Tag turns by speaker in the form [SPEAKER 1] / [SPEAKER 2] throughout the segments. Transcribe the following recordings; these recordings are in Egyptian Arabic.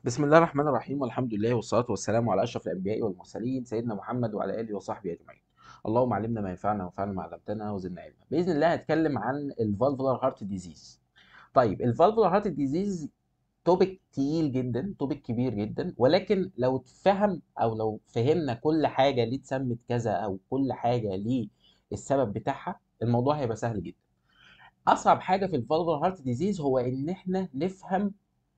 [SPEAKER 1] بسم الله الرحمن الرحيم والحمد لله والصلاة والسلام على أشرف الأنبياء والمرسلين سيدنا محمد وعلى آله وصحبه أجمعين. اللهم علمنا ما ينفعنا وانفعنا ما علمتنا وزدنا علما. بإذن الله هتكلم عن الفالفولار هارت ديزيز. طيب الفالفولار هارت ديزيز توبيك تقيل جدا، توبيك كبير جدا، ولكن لو اتفهم أو لو فهمنا كل حاجة ليه اتسمت كذا أو كل حاجة ليه السبب بتاعها الموضوع هيبقى سهل جدا. أصعب حاجة في الفالفولار هارت ديزيز هو إن إحنا نفهم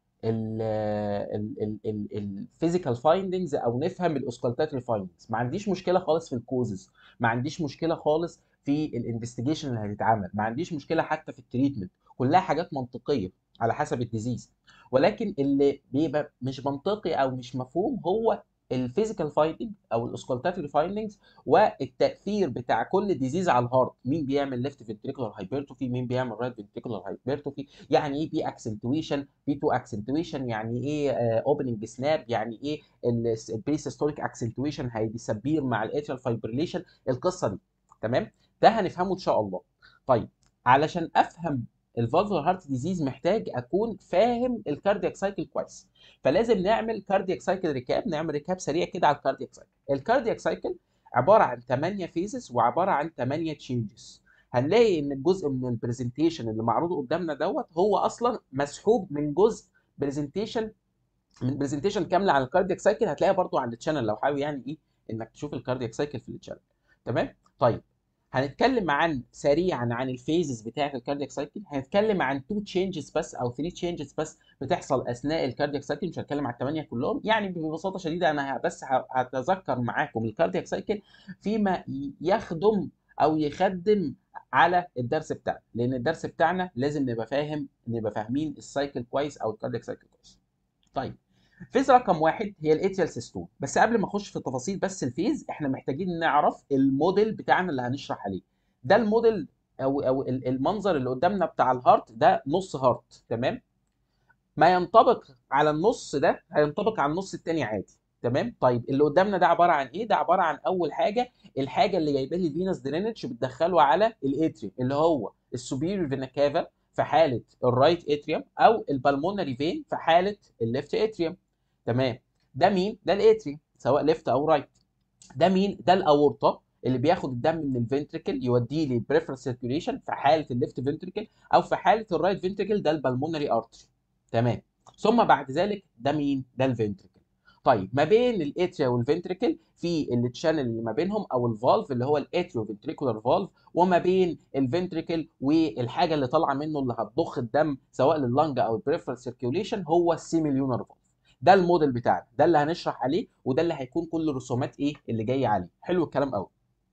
[SPEAKER 1] الفيزيكال فايندنجز او نفهم الاوسكالتاتري فايندنجز ما عنديش مشكله خالص في الكوزز ما عنديش مشكله خالص في الانفستيجيشن اللي هتتعمل ما عنديش مشكله حتى في التريتمنت كلها حاجات منطقيه على حسب الديزيز ولكن اللي بيبقى مش منطقي او مش مفهوم هو الفيزيكال فايندنج او الاوسكالتاتري فايندنجز والتاثير بتاع كل ديزيز على الهارت مين بيعمل ليفت فنتريكولار هايبرتروفي مين بيعمل رايت فنتريكولار هايبرتروفي يعني ايه بي اكسنتويشن بي 2 اكسنتويشن يعني ايه اوبننج سناب يعني ايه البريسيستوليك اكسنتويشن هيديسبير مع الاتريال فايبريليشن القصه دي تمام ده هنفهمه ان شاء الله طيب علشان افهم الفالفولار هارت ديزيز محتاج اكون فاهم الكاردياك سايكل كويس فلازم نعمل كاردياك سايكل ريكاب نعمل ريكاب سريع كده على الكاردياك سايكل الكاردياك سايكل عباره عن 8 فيزز وعباره عن 8 تشينجز هنلاقي ان الجزء من البرزنتيشن اللي معروض قدامنا دوت هو اصلا مسحوب من جزء برزنتيشن من برزنتيشن كامله عن الكاردياك سايكل هتلاقيها برضو على التشانل لو حابب يعني ايه انك تشوف الكاردياك سايكل في التشانل تمام طيب هنتكلم عن سريعا عن الفيزز بتاعه الكاردياك سايكل هنتكلم عن 2 تشينجز بس او 3 تشينجز بس بتحصل اثناء الكاردياك سايكل مش هتكلم على الثمانيه كلهم يعني ببساطه شديده انا بس هتذكر معاكم الكاردياك سايكل فيما يخدم او يخدم على الدرس بتاعنا لان الدرس بتاعنا لازم نبقى فاهم نبقى فاهمين السايكل كويس او الكاردياك سايكل كويس طيب فيز رقم واحد هي الاتريال سيستول بس قبل ما اخش في التفاصيل بس الفيز احنا محتاجين نعرف الموديل بتاعنا اللي هنشرح عليه ده الموديل او او المنظر اللي قدامنا بتاع الهارت ده نص هارت تمام ما ينطبق على النص ده هينطبق على النص التاني عادي تمام طيب اللي قدامنا ده عباره عن ايه ده عباره عن اول حاجه الحاجه اللي جايبه لي فينس درينج بتدخله على الاتريوم اللي هو السوبيريور فينا كافا في حاله الرايت اتريوم او البلمونري فين في حاله الليفت اتريوم تمام ده مين ده الاتريوم سواء ليفت او رايت ده مين ده الاورطه اللي بياخد الدم من الفنتريكل يوديه للبريفرال سيركيوليشن في حاله الليفت فنتريكل او في حاله الرايت فنتريكل ده البلمونري ارتري تمام ثم بعد ذلك ده مين ده الفنتريكل طيب ما بين الاتريا والفنتريكل في التشانل اللي ما بينهم او الفالف اللي هو الاتريو فنتريكولار فالف وما بين الفنتريكل والحاجه اللي طالعه منه اللي هتضخ الدم سواء لللنج او البريفرال سيركيوليشن هو السيميليونر فالف ده الموديل بتاعنا ده اللي هنشرح عليه وده اللي هيكون كل الرسومات ايه اللي جايه عليه حلو الكلام قوي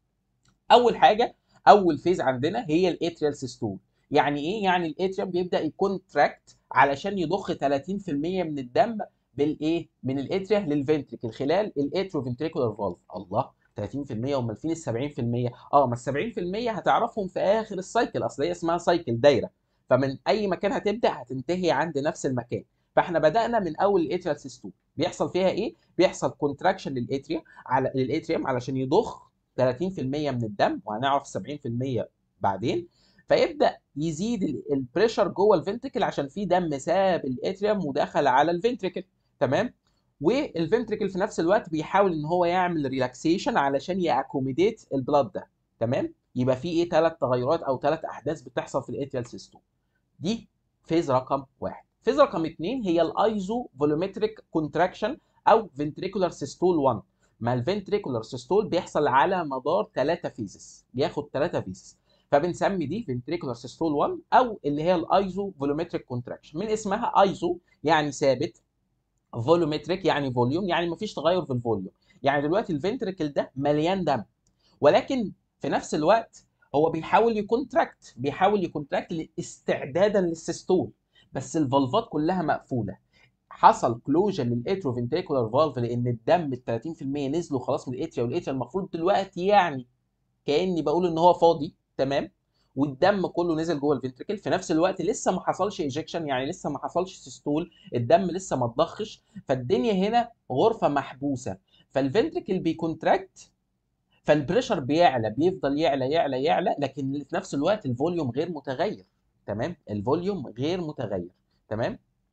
[SPEAKER 1] اول حاجه اول فيز عندنا هي الاتريال سيستول يعني ايه يعني الاتريوم بيبدا يكونتراكت علشان يضخ 30% من الدم بالايه من الاتريا للفنتريكل خلال الاتريو فنتريكولار فالف الله 30% امال فين ال 70% اه ما ال 70% هتعرفهم في اخر السايكل اصل هي اسمها سايكل دايره فمن اي مكان هتبدا هتنتهي عند نفس المكان فاحنا بدانا من اول الاتريال سيستول بيحصل فيها ايه بيحصل كونتراكشن للاتريا على للاتريوم علشان يضخ 30% من الدم وهنعرف 70% بعدين فيبدا يزيد البريشر جوه الفنتريكل عشان في دم ساب الاتريوم ودخل على الفنتريكل تمام والفنتريكل في نفس الوقت بيحاول ان هو يعمل ريلاكسيشن علشان ياكوميديت البلاد ده تمام يبقى في ايه ثلاث تغيرات او ثلاث احداث بتحصل في الاتريال سيستول دي فيز رقم واحد فيز رقم اثنين هي الايزو فولومتريك كونتراكشن او فنتريكولار سيستول 1 ما الفنتريكولار سيستول بيحصل على مدار ثلاثه فيزز بياخد ثلاثه فيزز فبنسمي دي فنتريكولار سيستول 1 او اللي هي الايزو فولومتريك كونتراكشن من اسمها ايزو يعني ثابت فولومتريك يعني فوليوم يعني مفيش تغير في الفوليوم يعني دلوقتي الفنتريكل ده مليان دم ولكن في نفس الوقت هو بيحاول يكونتراكت بيحاول يكونتراكت استعدادا للسيستول بس الفالفات كلها مقفوله حصل كلوجن للاترو فنتريكولار فالف لان الدم ال 30% نزلوا خلاص من الاتريا والاتريا المفروض دلوقتي يعني كاني بقول ان هو فاضي تمام والدم كله نزل جوه الفنتريكل في نفس الوقت لسه ما حصلش ايجكشن يعني لسه ما حصلش سيستول الدم لسه ما اتضخش فالدنيا هنا غرفه محبوسه فالفنتريكل بيكونتراكت فالبريشر بيعلى بيفضل يعلى يعلى يعلى لكن في نفس الوقت الفوليوم غير متغير تمام الفوليوم غير متغير تمام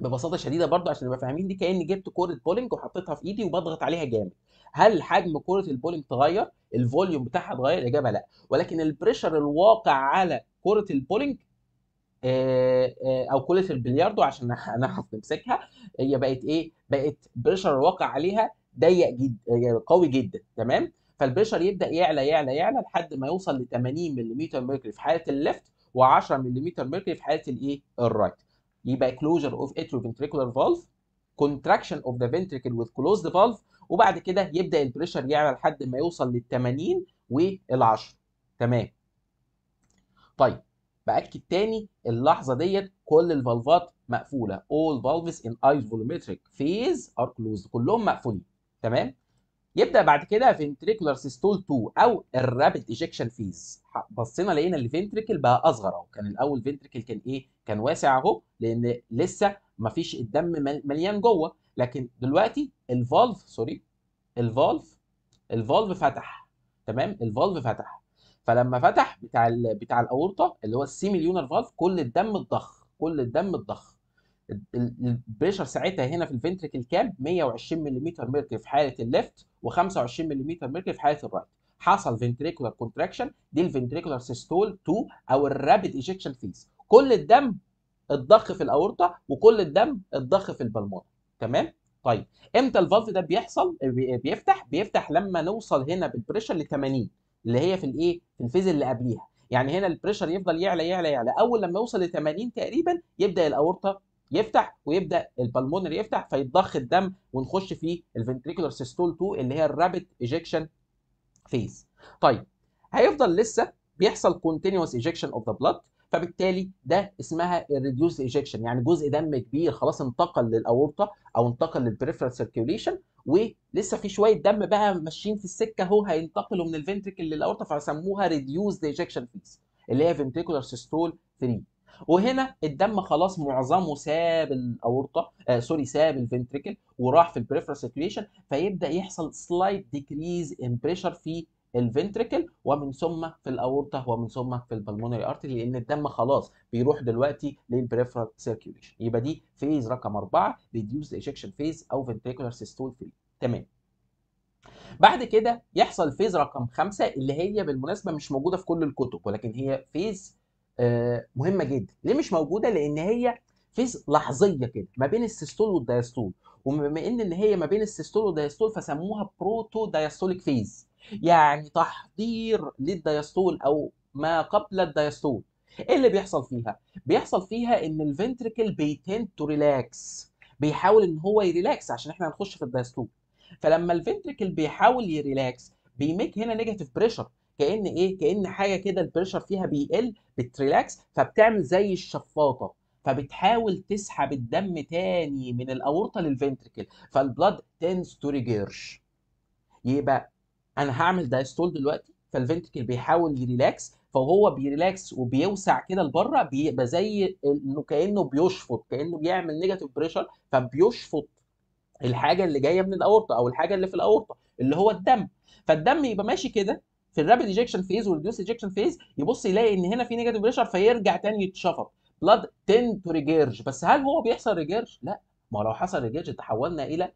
[SPEAKER 1] ببساطه شديده برضو عشان نبقى فاهمين دي كاني جبت كوره بولينج وحطيتها في ايدي وبضغط عليها جامد هل حجم كره البولينج تغير الفوليوم بتاعها اتغير الاجابه لا ولكن البريشر الواقع على كره البولينج آه، آه، او كره البلياردو عشان هنعرف نمسكها هي بقت ايه بقت بريشر الواقع عليها ضيق جدا قوي جدا تمام فالبريشر يبدا يعلى يعلى يعلى لحد ما يوصل ل 80 ملم ميركوري في حاله الليفت و10 ملم ميركوري في حاله الايه الرايت يبقى closure of atrioventricular valve contraction of the ventricle with closed valve وبعد كده يبدا البريشر يعلى لحد ما يوصل لل 80 وال10 تمام طيب باكد تاني اللحظه ديت كل الفالفات مقفوله all valves in isovolumetric phase are closed كلهم مقفولين تمام يبدا بعد كده ventricular systole 2 او الرابid ejection phase بصينا لقينا الفنتريكل بقى اصغر اهو كان الاول فنتريكل كان ايه كان واسع اهو لان لسه ما فيش الدم مليان جوه لكن دلوقتي الفالف سوري الفالف الفالف فتح تمام الفالف فتح فلما فتح بتاع ال بتاع الاورطه اللي هو السيميليونر فالف كل الدم اتضخ كل الدم اتضخ البريشر ساعتها هنا في الفنتريكل كام 120 ملم ميركوري في حاله الليفت و25 ملم ميركوري في حاله الرايت حصل فنتريكولار كونتراكشن دي الفنتريكولار سيستول 2 او الرابيد ايجكشن فيز كل الدم اتضخ في الاورطه وكل الدم اتضخ في البلمون تمام طيب امتى الفالف ده بيحصل بيفتح بيفتح لما نوصل هنا بالبريشر ل 80 اللي هي في الايه في الفيز اللي قبليها يعني هنا البريشر يفضل يعلى يعلى يعلى اول لما يوصل ل 80 تقريبا يبدا الاورطه يفتح ويبدا البلمونري يفتح فيتضخ الدم ونخش في الفنتريكولار سيستول 2 اللي هي الرابيد ايجكشن فيز طيب هيفضل لسه بيحصل continuous ejection of the blood فبالتالي ده اسمها الريديوس ايجكشن يعني جزء دم كبير خلاص انتقل للاورطه او انتقل للبريفرال سيركيوليشن ولسه في شويه دم بقى ماشيين في السكه اهو هينتقلوا من الفنتريكل للاورطه فسموها ريديوس ايجكشن فيز اللي هي فنتريكولار سيستول 3 وهنا الدم خلاص معظمه ساب الاورطه آه سوري ساب الفنتريكل وراح في البريفرال سيركيوليشن فيبدا يحصل سلايد ديكريز ان بريشر في الفنتريكل ومن ثم في الاورطه ومن ثم في البلمونري ارتري لان الدم خلاص بيروح دلوقتي للبريفرال سيركيوليشن يبقى دي فيز رقم 4 ريديوس ايجكشن فيز او فنتريكولار سيستول 3 تمام بعد كده يحصل فيز رقم 5 اللي هي بالمناسبه مش موجوده في كل الكتب ولكن هي فيز مهمه جدا ليه مش موجوده لان هي فيز لحظيه كده ما بين السيستول والدايستول وبما ان ان هي ما بين السيستول والدايستول فسموها بروتو دايستوليك فيز يعني تحضير للدايستول او ما قبل الدايستول ايه اللي بيحصل فيها بيحصل فيها ان الفنتريكل بيتند تو ريلاكس بيحاول ان هو يريلاكس عشان احنا هنخش في الدايستول فلما الفنتريكل بيحاول يريلاكس بيميك هنا نيجاتيف بريشر كان ايه كان حاجه كده البريشر فيها بيقل بتريلاكس فبتعمل زي الشفاطه فبتحاول تسحب الدم تاني من الاورطه للفنتريكل فالبلاد تنس تو ريجيرش يبقى انا هعمل دايستول دلوقتي فالفنتريكل بيحاول يريلاكس فهو بيريلاكس وبيوسع كده لبره بيبقى زي انه كانه بيشفط كانه بيعمل نيجاتيف بريشر فبيشفط الحاجه اللي جايه من الاورطه او الحاجه اللي في الاورطه اللي هو الدم فالدم يبقى ماشي كده في الرابيد ايجكشن فيز والريديوس ايجكشن فيز يبص يلاقي ان هنا في نيجاتيف بريشر فيرجع تاني يتشفط بلاد تن تو ريجيرج بس هل هو بيحصل ريجيرج؟ لا ما لو حصل ريجيرج تحولنا الى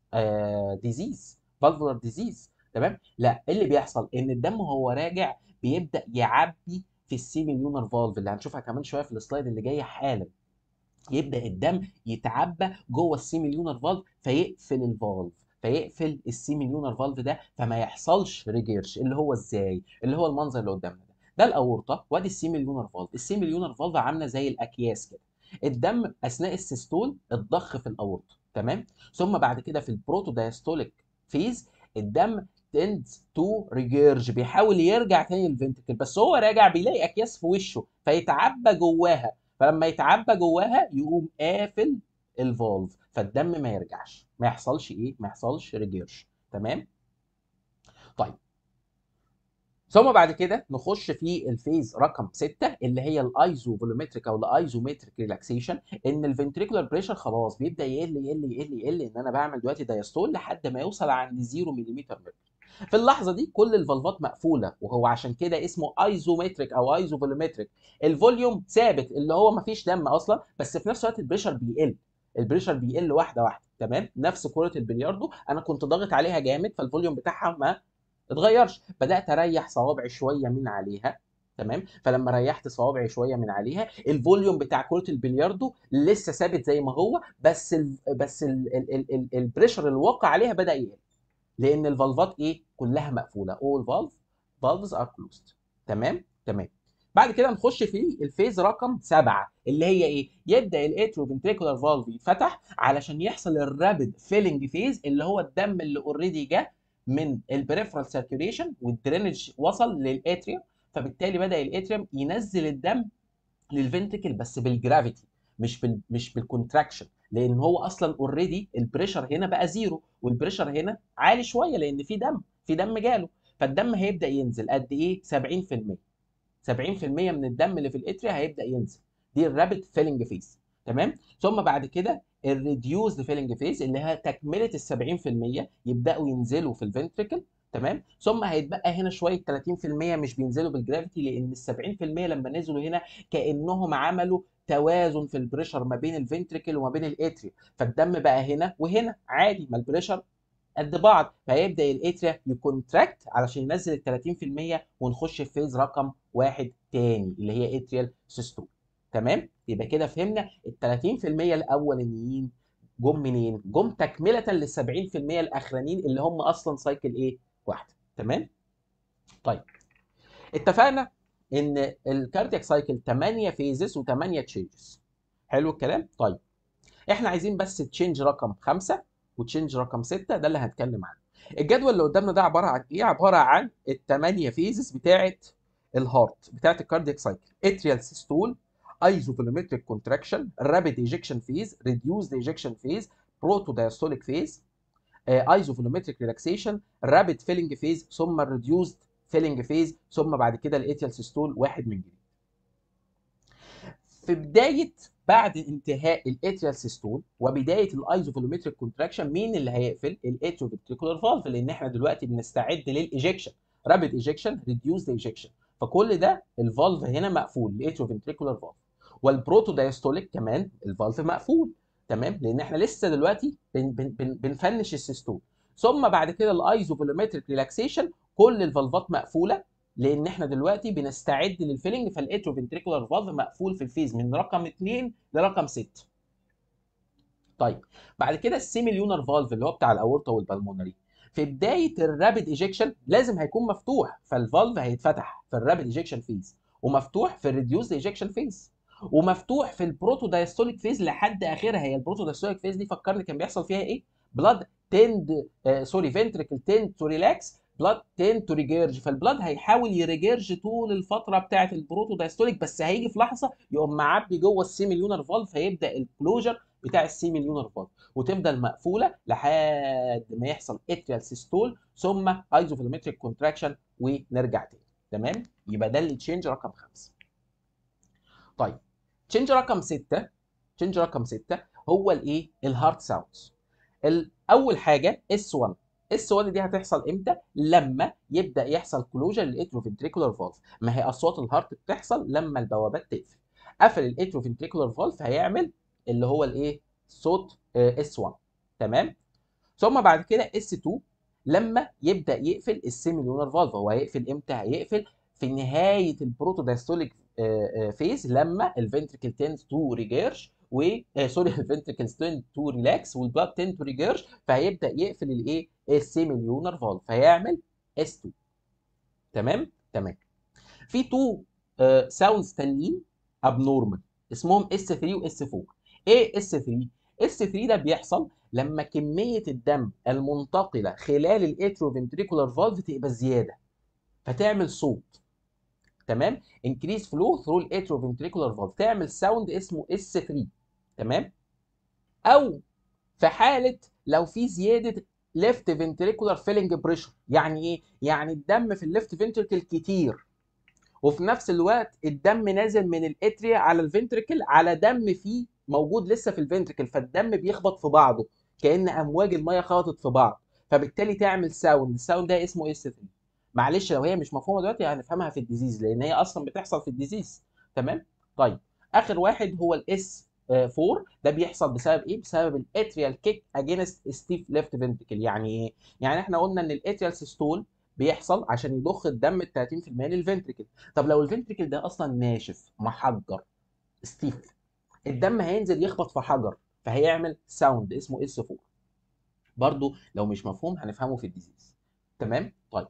[SPEAKER 1] آه ديزيز فالفولار ديزيز تمام؟ لا اللي بيحصل ان الدم وهو راجع بيبدا يعبي في السيميليونر فالف اللي هنشوفها كمان شويه في السلايد اللي جايه حالا يبدا الدم يتعبى جوه السيميليونر فالف فيقفل الفالف فيقفل السيميليونر فالف ده فما يحصلش ريجيرش اللي هو ازاي اللي هو المنظر اللي قدامنا ده ده الاورطه وادي السيميليونر فالف السيميليونر فالف عامله زي الاكياس كده الدم اثناء السيستول اتضخ في الاورطه تمام ثم بعد كده في البروتو دايستوليك فيز الدم تندز تو ريجيرج بيحاول يرجع تاني للفنتكل بس هو راجع بيلاقي اكياس في وشه فيتعبى جواها فلما يتعبى جواها يقوم قافل الفالف فالدم ما يرجعش ما يحصلش ايه ما يحصلش ريجيرش تمام طيب ثم بعد كده نخش في الفيز رقم 6 اللي هي الايزو فولومتريك او الايزومتريك ريلاكسيشن ان الفنتريكولار بريشر خلاص بيبدا يقل يقل يقل يقل ان انا بعمل دلوقتي دايستول لحد ما يوصل عند 0 ملم متر في اللحظه دي كل الفالفات مقفوله وهو عشان كده اسمه ايزومتريك او ايزوفولومتريك الفوليوم ثابت اللي هو ما فيش دم اصلا بس في نفس الوقت البريشر بيقل البريشر بيقل واحده واحده تمام نفس كره البلياردو انا كنت ضاغط عليها جامد فالفوليوم بتاعها ما اتغيرش بدات اريح صوابعي شويه من عليها تمام فلما ريحت صوابعي شويه من عليها الفوليوم بتاع كره البلياردو لسه ثابت زي ما هو بس ال بس ال ال ال ال البريشر اللي واقع عليها بدا يقل لان الفالفات ايه كلها مقفوله all valve valves are closed تمام تمام بعد كده نخش في الفيز رقم سبعة اللي هي ايه؟ يبدا الاترو فنتريكولار فالف يتفتح علشان يحصل الرابid فيلنج فيز اللي هو الدم اللي اوريدي جه من البريفرال سيركيوليشن والدرينج وصل للاتريوم فبالتالي بدا الاتريوم ينزل الدم للفنتريكل بس بالجرافيتي مش بال مش بالكونتراكشن لان هو اصلا اوريدي البريشر هنا بقى زيرو والبريشر هنا عالي شويه لان في دم في دم جاله فالدم هيبدا ينزل قد ايه 70% 70% من الدم اللي في الاتريا هيبدا ينزل دي الرابid فيلنج فيز تمام ثم بعد كده الريديوزد فيلنج فيز اللي هي تكمله ال 70% يبداوا ينزلوا في الفنتريكل تمام ثم هيتبقى هنا شويه 30% مش بينزلوا بالجرافيتي لان ال 70% لما نزلوا هنا كانهم عملوا توازن في البريشر ما بين الفنتريكل وما بين الاتريا فالدم بقى هنا وهنا عادي ما البريشر قد بعض فيبدا الاتريا يكونتراكت علشان ينزل ال 30% ونخش في فيز رقم واحد تاني اللي هي اتريال سيستول تمام يبقى كده فهمنا ال 30% الاولانيين جم منين؟ جم تكمله لل 70% الاخرانيين اللي هم اصلا سايكل ايه؟ واحده تمام؟ طيب اتفقنا ان الكاردياك سايكل 8 فيزز و8 تشينجز حلو الكلام؟ طيب احنا عايزين بس تشينج رقم 5 وتشينج رقم 6 ده اللي هنتكلم عنه. الجدول اللي قدامنا ده عباره عن ايه؟ عباره عن الثمانيه فيزز بتاعه الهارت بتاعه الكاردياك سايكل اتريال سيستول ايزوفولومتريك كونتراكشن رابيد ايجكشن فيز ريديوزد ايجكشن فيز بروتو دايستوليك فيز ايزوفولومتريك ريلاكسيشن رابيد فيلنج فيز ثم الريديوزد فيلنج فيز ثم بعد كده الاتريال سيستول واحد من جديد. في بدايه بعد انتهاء الاتريال سيستول وبدايه الايزوفولومتريك كونتراكشن مين اللي هيقفل الاتروفنتريكولار فالف لان احنا دلوقتي بنستعد للايجكشن رابيد ايجكشن ريديوزد ايجكشن فكل ده الفالف هنا مقفول الاتروفنتريكولار فالف والبروتو دايستوليك كمان الفالف مقفول تمام لان احنا لسه دلوقتي بن بن بن بنفنش السيستول ثم بعد كده الايزوفولومتريك ريلاكسيشن كل الفالفات مقفوله لان احنا دلوقتي بنستعد للفيلنج فالاتروفنتريكولار فالف مقفول في الفيز من رقم 2 لرقم 6 طيب بعد كده السيميليونر فالف اللي هو بتاع الاورطه والبلمونري في بدايه الرابيد ايجكشن لازم هيكون مفتوح فالفالف هيتفتح في الرابيد ايجكشن فيز ومفتوح في الريديوز ايجكشن فيز ومفتوح في البروتو دايستوليك فيز لحد اخرها هي البروتو دايستوليك فيز دي فكرني كان بيحصل فيها ايه بلاد تند سوري فنتريكل تند تو ريلاكس بلاد تند تو ريجيرج فالبلاد هيحاول يريجيرج طول الفتره بتاعه البروتو دايستوليك بس هيجي في لحظه يقوم معبي جوه السيميليونر فالف فيبدا الكلوجر بتاع السيميليونر فالف وتفضل مقفوله لحد ما يحصل اتريال سيستول ثم ايزوفولومتريك كونتراكشن ونرجع تاني تمام يبقى ده اللي تشينج رقم خمسه طيب تشينج رقم سته تشينج رقم سته هو الايه الهارت ساوندز اول حاجه اس 1 اس 1 دي هتحصل امتى؟ لما يبدا يحصل كلوجر للاتروفنتريكولار فالف ما هي اصوات الهارت بتحصل لما البوابات تقفل قفل الاتروفنتريكولار فالف هيعمل اللي هو الايه؟ صوت اس 1 تمام؟ ثم بعد كده اس 2 لما يبدا يقفل السيميليونر فالف هو هيقفل امتى؟ هيقفل في نهايه البروتو دايستوليك فيز لما الفنتريكل تنز تو ريجيرج و سوري الفنتريكل تند تو ريلاكس والبلاد تند تو ريجيرج فهيبدا يقفل الايه؟ السيميليونر فالف فيعمل اس 2 تمام؟ تمام في تو ساوندز تانيين ابنورمال اسمهم اس 3 واس 4 ايه اس 3 اس 3 ده بيحصل لما كميه الدم المنتقله خلال الاتروفنتريكولار فالف تبقى زياده فتعمل صوت تمام انكريز فلو ثرو الاتروفنتريكولار فالف تعمل ساوند اسمه اس 3 تمام او في حاله لو في زياده ليفت فنتريكولار فيلنج بريشر يعني ايه يعني الدم في الليفت فنتريكل كتير وفي نفس الوقت الدم نازل من الاتريا على الفنتريكل على دم فيه موجود لسه في الفنتريكل فالدم بيخبط في بعضه كان امواج الميه خبطت في بعض فبالتالي تعمل ساوند الساوند ده اسمه اس 3 معلش لو هي مش مفهومه دلوقتي هنفهمها في الديزيز لان هي اصلا بتحصل في الديزيز تمام طيب اخر واحد هو الاس 4 ده بيحصل بسبب ايه بسبب الاتريال كيك اجينست ستيف ليفت فنتريكل يعني ايه يعني احنا قلنا ان الاتريال سيستول بيحصل عشان يضخ الدم ال 30% للفنتريكل طب لو الفنتريكل ده اصلا ناشف محجر ستيف الدم هينزل يخبط في حجر فهيعمل ساوند اسمه اس 4 برضو لو مش مفهوم هنفهمه في الديزيز تمام طيب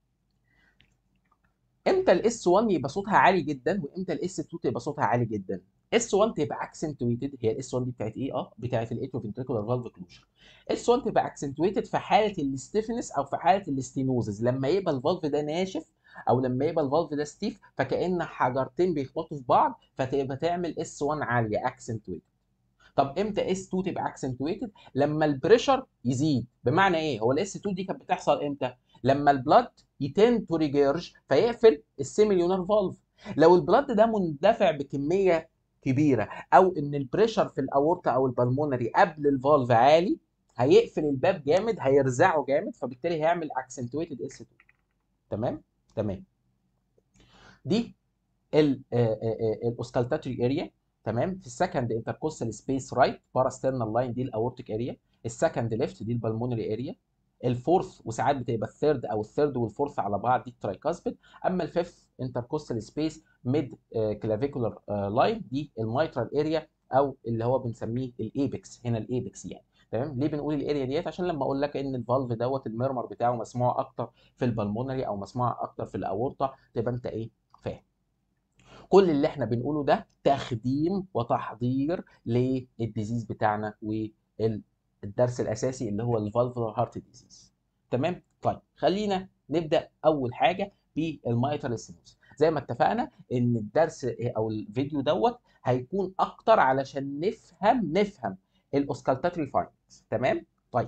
[SPEAKER 1] امتى الاس 1 يبقى صوتها عالي جدا وامتى الاس 2 تبقى صوتها عالي جدا اس 1 تبقى اكسنتويتد هي الاس 1 دي بتاعت ايه اه بتاعت الاتروفنتريكولار فالف كلوجر اس 1 تبقى اكسنتويتد في حاله الاستيفنس او في حاله الاستينوزز لما يبقى الفالف ده ناشف او لما يبقى الفالف ده ستيف فكأن حجرتين بيخبطوا في بعض فتبقى تعمل اس 1 عاليه اكسنتويتد طب امتى اس 2 تبقى اكسنتويتد لما البريشر يزيد بمعنى ايه هو الاس 2 دي كانت بتحصل امتى لما البلاد يتن تو ريجيرج فيقفل السيميليونار فالف لو البلاد ده مندفع بكميه كبيره او ان البريشر في الاورطه او البلمونري قبل الفالف عالي هيقفل الباب جامد هيرزعه جامد فبالتالي هيعمل اكسنتويتد اس 2 تمام تمام دي الاوسكالتاتري اريا تمام في السكند انتركوستال سبيس رايت باراسترنال لاين دي الاورتيك اريا السكند ليفت دي البلمونري اريا الفورث وساعات بتبقى الثيرد او الثيرد والفورث على بعض دي الترايكاسبيد اما الفيفث انتركوستال سبيس ميد كلافيكولار لاين دي المايترال اريا او اللي هو بنسميه الايبكس هنا الايبكس يعني تمام ليه بنقول الاريا ديت عشان لما اقول لك ان الفالف دوت الميرمر بتاعه مسموع اكتر في البلمونري او مسموع اكتر في الاورطه تبقى انت ايه فاهم كل اللي احنا بنقوله ده تخديم وتحضير للديزيز بتاعنا والدرس الاساسي اللي هو الفالفولار هارت ديزيز تمام طيب خلينا نبدا اول حاجه بالمايترال ستينوز زي ما اتفقنا ان الدرس او الفيديو دوت هيكون اكتر علشان نفهم نفهم الاوسكالتاتري فايندز تمام طيب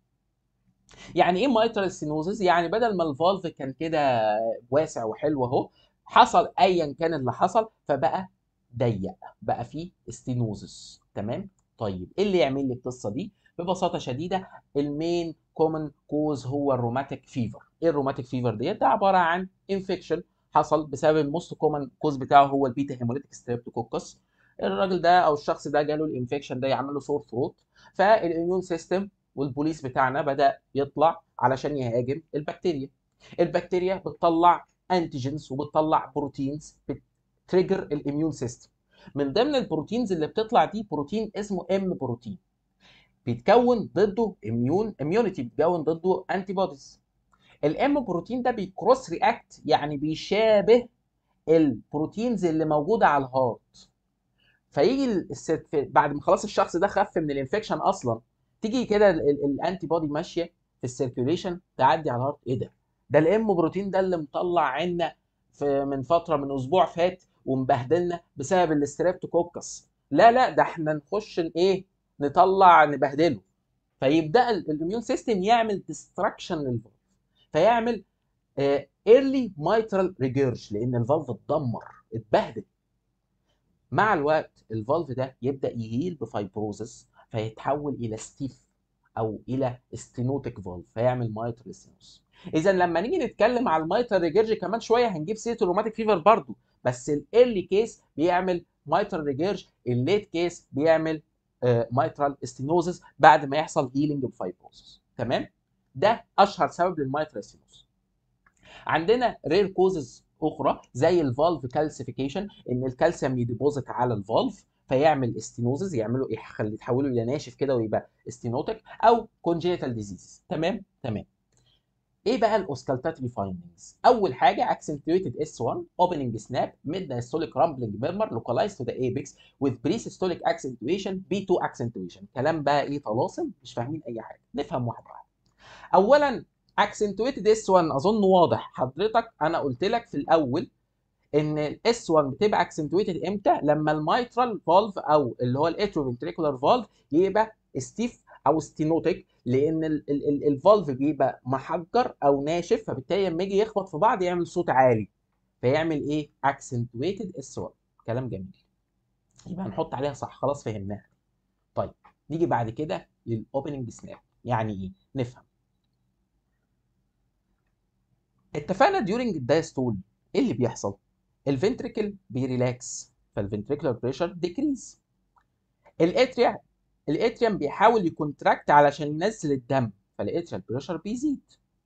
[SPEAKER 1] يعني ايه مايترال ستينوزز يعني بدل ما الفالف كان كده واسع وحلو اهو حصل ايا كان اللي حصل فبقى ضيق بقى فيه ستينوزس تمام طيب ايه اللي يعمل لي القصه دي ببساطه شديده المين كومن كوز هو الروماتيك فيفر ايه الروماتيك فيفر ديت ده عباره عن انفكشن حصل بسبب الموست كومن كوز بتاعه هو البيتا هيموليتيك ستريبتوكوكس الراجل ده او الشخص ده جاله الانفكشن ده يعمل له سور ثروت فالاميون سيستم والبوليس بتاعنا بدا يطلع علشان يهاجم البكتيريا البكتيريا بتطلع انتيجنز وبتطلع بروتينز بتريجر الاميون سيستم من ضمن البروتينز اللي بتطلع دي بروتين اسمه ام بروتين بيتكون ضده اميون اميونيتي بيتكون ضده انتي بوديز الام بروتين ده بيكروس رياكت يعني بيشابه البروتينز اللي موجوده على الهارت فيجي الست بعد ما خلاص الشخص ده خف من الانفكشن اصلا تيجي كده الانتي بودي ماشيه في السيركيوليشن تعدي على الهارت ايه ده ده الام بروتين ده اللي مطلع عنا في من فتره من اسبوع فات ومبهدلنا بسبب الاستريبتوكوكس لا لا ده احنا نخش ايه نطلع نبهدله فيبدا الاميون سيستم يعمل ديستراكشن للفالف فيعمل ايرلي مايترال ريجيرج لان الفالف اتدمر اتبهدل مع الوقت الفالف ده يبدا يهيل بفايبروزس فيتحول الى ستيف او الى ستينوتيك فالف فيعمل مايترال ستينوس اذا لما نيجي نتكلم على المايترال ريجيرج كمان شويه هنجيب سيره الروماتيك فيفر برضو بس الايرلي كيس بيعمل مايترال ريجيرج الليت كيس بيعمل مايترال ستينوزس بعد ما يحصل هيلينج بفايبروزس تمام ده اشهر سبب للمايترال ستينوزس عندنا رير كوزز اخرى زي الفالف كالسيفيكيشن ان الكالسيوم يديبوزيت على الفالف فيعمل استينوزز يعملوا يخلي يتحولوا الى ناشف كده ويبقى استينوتيك او كونجيتال ديزيز تمام تمام ايه بقى الاوسكالتاتري فايندنجز اول حاجه accentuated S1 opening snap mid diastolic rumbling murmur localized to the apex with pre-systolic accentuation B2 accentuation كلام بقى ايه طلاسم مش فاهمين اي حاجه نفهم واحده واحده اولا accentuated S1 اظن واضح حضرتك انا قلت لك في الاول ان الاس 1 بتبقى accentuated امتى لما الميترال فالف او اللي هو الاتروفنتريكولار فالف يبقى ستيف او ستينوتيك لان الفالف بيبقى محجر او ناشف فبالتالي لما يجي يخبط في بعض يعمل صوت عالي فيعمل ايه accentuated اس 1 كلام جميل يبقى هنحط عليها صح خلاص فهمناها طيب نيجي بعد كده للاوبننج سناب يعني ايه نفهم اتفقنا ديورنج الدايستول ايه اللي بيحصل الفنتريكل بيريلاكس فالفنتريكولار بريشر ديكريز الاتريا الاتريم بيحاول يكونتراكت علشان ينزل الدم فالاتريال بريشر بيزيد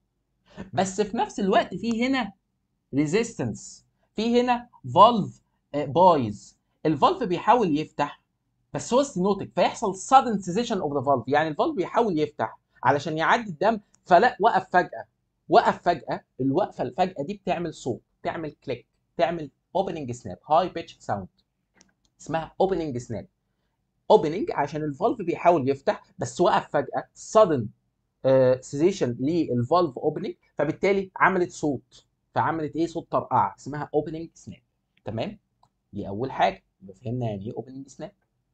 [SPEAKER 1] بس في نفس الوقت في هنا ريزيستنس في هنا فالف بايظ الفالف بيحاول يفتح بس هو ستينوتيك فيحصل sudden cessation اوف ذا فالف يعني الفالف بيحاول يفتح علشان يعدي الدم فلا وقف فجأة وقف فجأة الوقفة الفجأة دي بتعمل صوت تعمل كليك تعمل اوبننج سناب هاي بيتش ساوند اسمها اوبننج سناب اوبننج عشان الفالف بيحاول يفتح بس وقف فجأة sudden سيزيشن للفالف اوبننج فبالتالي عملت صوت فعملت ايه صوت طرقعه اسمها اوبننج سناب تمام دي اول حاجه يبقى فهمنا يعني ايه اوبننج سناب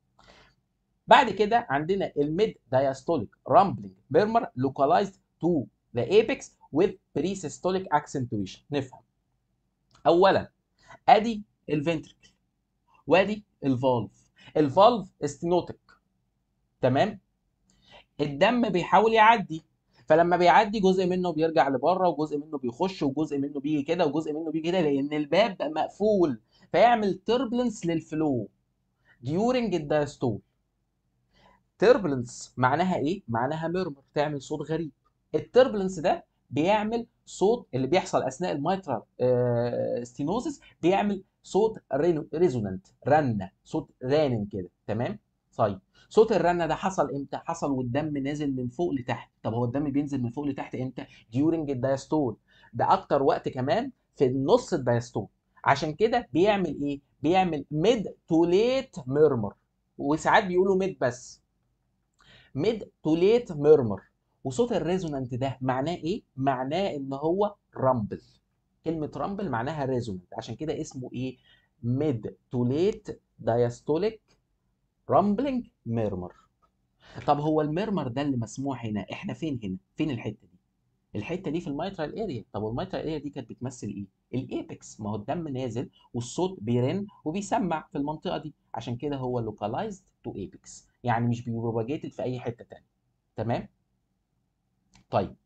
[SPEAKER 1] بعد كده عندنا الميد diastolic rumbling murmur localized to the apex with pre-systolic accentuation نفهم اولا ادي الفنتركل وادي الفالف الفالف استينوتيك تمام الدم بيحاول يعدي فلما بيعدي جزء منه بيرجع لبره وجزء منه بيخش وجزء منه بيجي كده وجزء منه بيجي كده لان الباب مقفول فيعمل تربلنس للفلو during الدايستول تربلنس معناها ايه معناها ميرمر تعمل صوت غريب التربلنس ده بيعمل صوت اللي بيحصل اثناء الميترال ستينوزس بيعمل صوت ريزونانت رنه صوت رانن كده تمام طيب صوت الرنه ده حصل امتى حصل والدم نازل من فوق لتحت طب هو الدم بينزل من فوق لتحت امتى during الدايستول ده اكتر وقت كمان في النص الدايستول عشان كده بيعمل ايه بيعمل ميد تو ليت ميرمر وساعات بيقولوا ميد بس ميد تو ليت ميرمر وصوت الريزونانت ده معناه ايه معناه ان هو رامبل كلمه رامبل معناها ريزونانت عشان كده اسمه ايه ميد تو ليت دايستوليك رامبلنج ميرمر طب هو الميرمر ده اللي مسموع هنا احنا فين هنا فين الحته دي الحته دي في الميترال اريا طب والميترال اريا دي كانت بتمثل ايه الايبكس ما هو الدم نازل والصوت بيرن وبيسمع في المنطقه دي عشان كده هو لوكالايزد تو ايبكس يعني مش بيبروباجيتد في اي حته تانية تمام طيب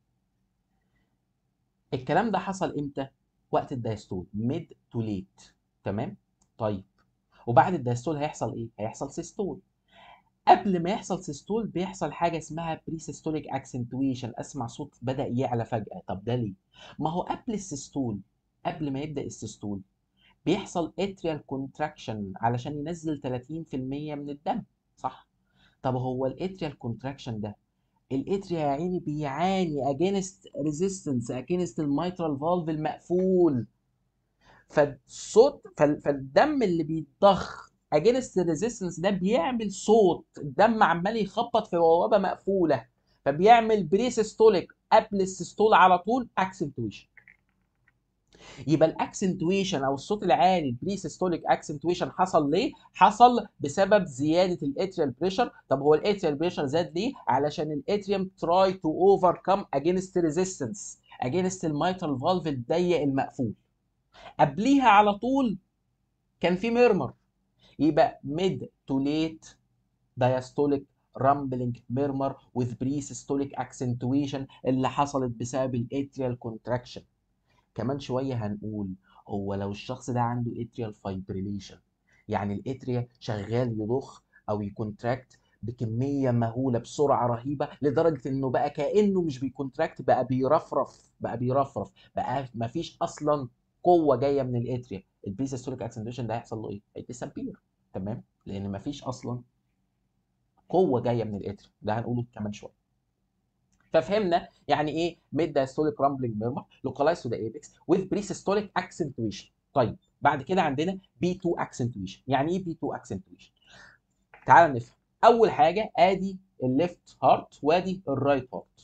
[SPEAKER 1] الكلام ده حصل امتى وقت الدايستول ميد تو ليت تمام طيب وبعد الدايستول هيحصل ايه هيحصل سيستول قبل ما يحصل سيستول بيحصل حاجه اسمها بري سيستوليك اكسنتويشن اسمع صوت بدا يعلى فجاه طب ده ليه ما هو قبل السيستول قبل ما يبدا السيستول بيحصل اتريال كونتراكشن علشان ينزل 30% من الدم صح طب هو الاتريال كونتراكشن ده الاتريا يا عيني بيعاني اجينست ريزيستنس اجينست الميترال فالف المقفول فالصوت فالدم اللي بيتضخ اجينست الريزيستنس ده بيعمل صوت الدم عمال يخبط في بوابه مقفوله فبيعمل بريسيستوليك قبل السيستول على طول اكسنتويشن يبقى الاكسنتويشن او الصوت العالي البريسيستوليك اكسنتويشن حصل ليه؟ حصل بسبب زياده الاتريال بريشر، طب هو الاتريال بريشر زاد ليه؟ علشان الاتريوم تراي تو اوفركم اجينست ريزيستنس اجينست الميترال فالف الضيق المقفول. قبليها على طول كان في ميرمر يبقى ميد تو ليت diastolic rumbling murmur with pre-systolic accentuation اللي حصلت بسبب الاتريال كونتراكشن كمان شويه هنقول هو لو الشخص ده عنده اتريال فايبريليشن يعني الاتريا شغال يضخ او يكونتراكت بكميه مهوله بسرعه رهيبه لدرجه انه بقى كانه مش بيكونتراكت بقى بيرفرف بقى بيرفرف بقى مفيش اصلا قوه جايه من الاتريا البريسيستوليك اكسنتويشن ده هيحصل له ايه؟ هيديسابير تمام؟ لان مفيش اصلا قوه جايه من الاتريا ده هنقوله كمان شويه ففهمنا يعني ايه ميد دايستوليك رامبلينج ميرمر لوكالايز تو ذا ايبكس وذ بريسيستوليك اكسنتويشن طيب بعد كده عندنا بي 2 اكسنتويشن يعني ايه بي 2 اكسنتويشن تعال نفهم اول حاجه ادي الليفت هارت وادي الرايت هارت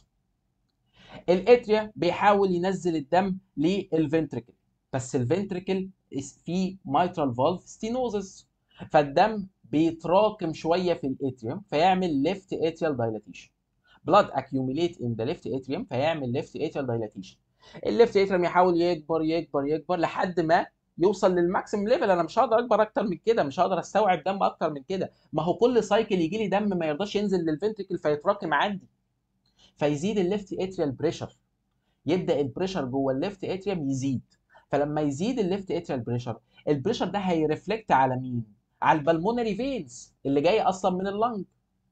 [SPEAKER 1] الاتريا بيحاول ينزل الدم للفنتريكل بس الفنتريكل فيه مايترال فالف ستينوزس فالدم بيتراكم شويه في الاتريوم فيعمل ليفت اتريال دايلاتيشن blood accumulate in the left atrium فيعمل left atrial dilatation الليفت اتريوم يحاول يكبر يكبر يكبر لحد ما يوصل للماكسيم ليفل انا مش هقدر اكبر اكتر من كده مش هقدر استوعب دم اكتر من كده ما هو كل سايكل يجي لي دم ما يرضاش ينزل للفنتريكل فيتراكم عندي فيزيد الليفت اتريال بريشر يبدا البريشر جوه الليفت اتريوم يزيد فلما يزيد الليفت اتريال بريشر البريشر ده هيرفلكت على مين على البلمونري فينز اللي جايه اصلا من اللنج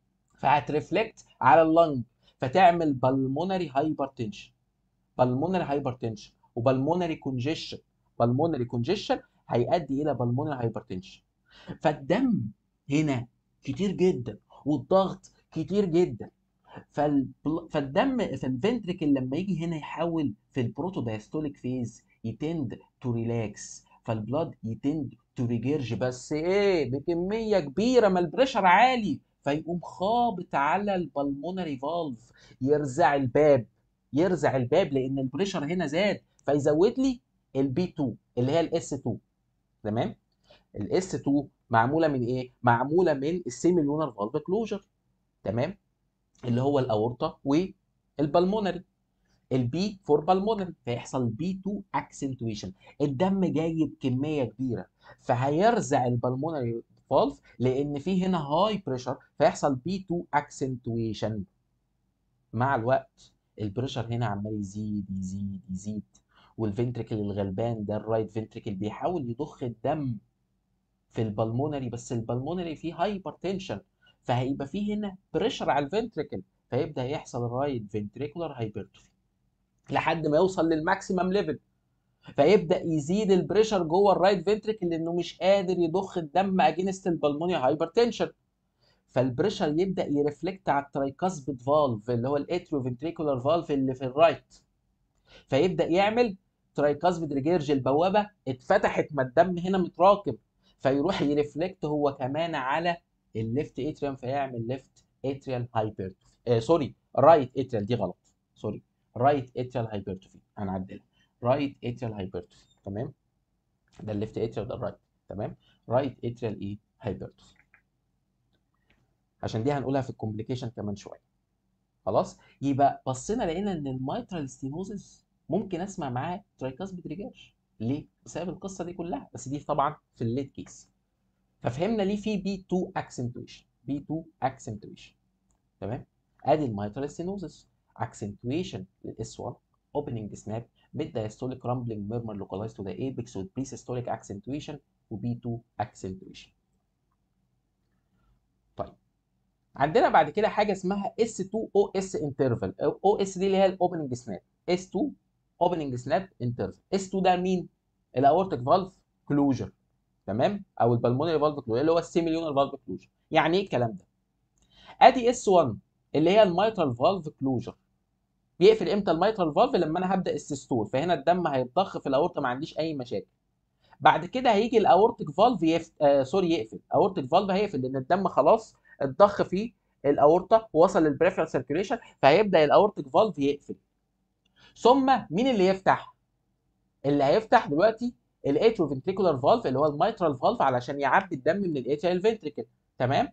[SPEAKER 1] فهترفلكت على اللنج فتعمل بالمونري هايبرتنشن بالمونري هايبرتنشن وبالمونري كونجيشن بالمونري كونجيشن هيؤدي الى بالمونري هايبرتنشن فالدم هنا كتير جدا والضغط كتير جدا فالبل... فالدم في الفنتريكل لما يجي هنا يحول في البروتودايستوليك فيز يتند تو ريلاكس فالبلاد يتند تو ريجيرج بس ايه بكميه كبيره ما البريشر عالي فيقوم خابط على البلمونري فالف يرزع الباب يرزع الباب لان البريشر هنا زاد فيزود لي البي 2 اللي هي الاس 2 تمام الاس 2 معموله من ايه معموله من السيميلونر فالف كلوجر تمام اللي هو الاورطه والبلمونري البي فور بالمونري فيحصل بي 2 اكسنتويشن الدم جاي بكميه كبيره فهيرزع البلمونري فالف لان في هنا هاي بريشر فيحصل بي 2 اكسنتويشن مع الوقت البريشر هنا عمال يزيد يزيد يزيد والفنتريكل الغلبان ده الرايت فنتريكل بيحاول يضخ الدم في البلمونري بس البلمونري فيه هايبرتنشن فهيبقى فيه هنا بريشر على الفنتريكل فيبدا يحصل رايت فنتريكولار هايبرتروفي لحد ما يوصل للماكسيمم ليفل فيبدا يزيد البريشر جوه الرايت فنتريكل لانه مش قادر يضخ الدم اجينست البلمونري هايبرتنشن فالبريشر يبدا يرفلكت على الترايكاسبيد فالف اللي هو الاتريو فنتريكولار فالف اللي في الرايت فيبدا يعمل ترايكاسبيد ريجيرج البوابه اتفتحت ما الدم هنا متراكم فيروح يرفلكت هو كمان على الليفت اتريوم فيعمل ليفت اتريال هايبرتروفي آه سوري رايت اتريال دي غلط سوري رايت اتريال هايبرتروفي هنعدلها رايت اتريال هايبرتروفي تمام ده الليفت اتريال ده الرايت تمام رايت اتريال ايه هايبرتروفي عشان دي هنقولها في الكومبليكيشن كمان شويه خلاص يبقى بصينا لقينا ان الميترال ستينوزس ممكن اسمع معاه ترايكاسبيد ريجيرج ليه بسبب القصه دي كلها بس دي طبعا في الليت كيس ففهمنا ليه في بي 2 اكسنتويشن بي 2 اكسنتويشن تمام ادي الميترال ستينوزس اكسنتويشن للاس 1 opening snap mid diastolic rumbling murmur localized to the apex with pre-systolic accentuation و B2 accentuation. طيب عندنا بعد كده حاجه اسمها S2OS interval OS دي اللي هي الاوبننج سناب S2 opening snap interval S2 ده مين؟ الاورتيك فالف كلوجر تمام او البلمونري فالف كلوجر اللي هو السيميليونر فالف كلوجر يعني ايه الكلام ده؟ ادي S1 اللي هي الميترال فالف كلوجر بيقفل امتى الميترال فالف لما انا هبدا السيستول فهنا الدم هيتضخ في الاورطه ما عنديش اي مشاكل بعد كده هيجي الاورتيك فالف يف... آه سوري يقفل اورتيك فالف هيقفل لان الدم خلاص اتضخ في الاورطه ووصل للبريفرال سيركيوليشن فهيبدا الاورتيك فالف يقفل ثم مين اللي يفتح اللي هيفتح دلوقتي الاترو فنتريكولار فالف اللي هو الميترال فالف علشان يعبي الدم من الاتريال فنتريكل تمام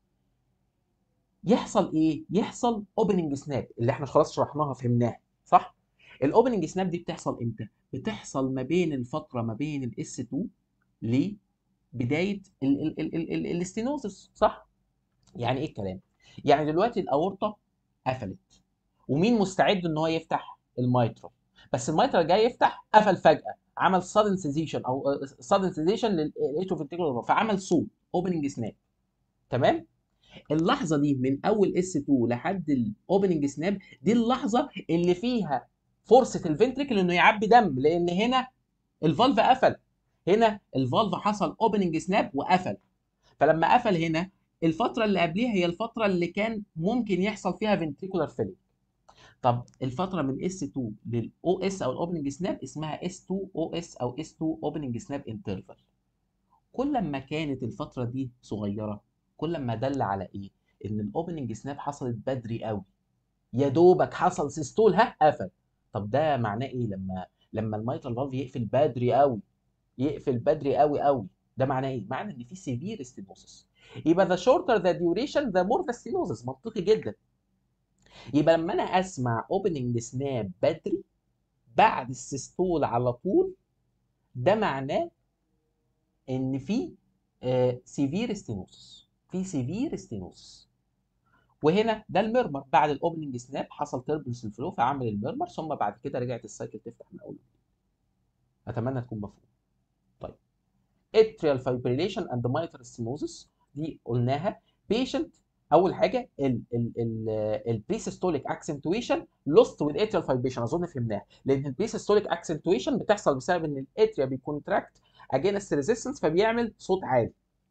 [SPEAKER 1] يحصل ايه؟ يحصل اوبننج سناب اللي احنا خلاص شرحناها فهمناها صح؟ الاوبننج سناب دي بتحصل امتى؟ بتحصل ما بين الفتره ما بين الاس 2 لبدايه الاستينوزس صح؟ يعني ايه الكلام؟ يعني دلوقتي الاورطه قفلت ومين مستعد ان هو يفتح؟ الميترال بس الميترال جاي يفتح قفل فجاه عمل سادن سيزيشن او سادن سيزيشن للاتروفنتيكولار فعمل صوت اوبننج سناب تمام؟ اللحظه دي من اول اس 2 لحد الاوبننج سناب دي اللحظه اللي فيها فرصه الفنتريكل انه يعبي دم لان هنا الفالف قفل هنا الفالف حصل اوبننج سناب وقفل فلما قفل هنا الفتره اللي قبليها هي الفتره اللي كان ممكن يحصل فيها فنتريكولار فيلينج طب الفتره من اس 2 للاو اس او الاوبننج سناب اسمها اس 2 او اس او اس 2 اوبننج سناب انترفال كل ما كانت الفتره دي صغيره كل ما دل على ايه؟ ان الاوبننج سناب حصلت بدري قوي يا دوبك حصل سيستول ها قفل طب ده معناه ايه لما لما الميترال فالف يقفل بدري قوي يقفل بدري قوي قوي ده معناه ايه؟ معناه ان في سيفير ستينوسس يبقى the shorter the duration the more the stenosis منطقي جدا يبقى لما انا اسمع اوبننج سناب بدري بعد السيستول على طول ده معناه ان في سيفير ستينوسس في سيفير ستينوس وهنا ده الميرمر بعد الاوبننج سناب حصل تربلس الفلو فعمل الميرمر ثم بعد كده رجعت السايكل تفتح من اول اتمنى تكون مفهوم طيب atrial fibrillation and mitral stenosis دي قلناها patient اول حاجه البريسيستوليك اكسنتويشن لوست وذ اتريال فايبريشن اظن فهمناها لان البريسيستوليك اكسنتويشن بتحصل بسبب ان الاتريا بيكونتراكت اجينست ريزيستنس فبيعمل صوت عالي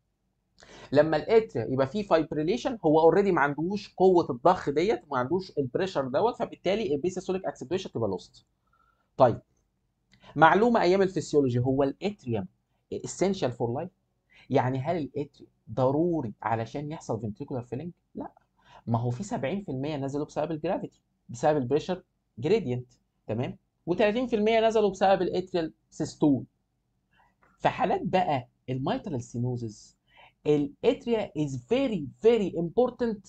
[SPEAKER 1] لما الاتريا يبقى فيه فايبريليشن هو اوريدي ما عندوش قوه الضخ ديت ما عندوش البريشر دوت فبالتالي البريسيستوليك اكسنتويشن تبقى لوست طيب معلومه ايام الفسيولوجي هو الاتريوم essential فور لايف يعني هل الاتريوم ضروري علشان يحصل فنتريكولار فيلينج؟ لا ما هو في 70% نزلوا بسبب الجرافيتي بسبب البريشر جريدينت تمام و30% نزلوا بسبب الاتريال سيستول في حالات بقى الميترال سينوزز الاتريا از فيري فيري امبورتنت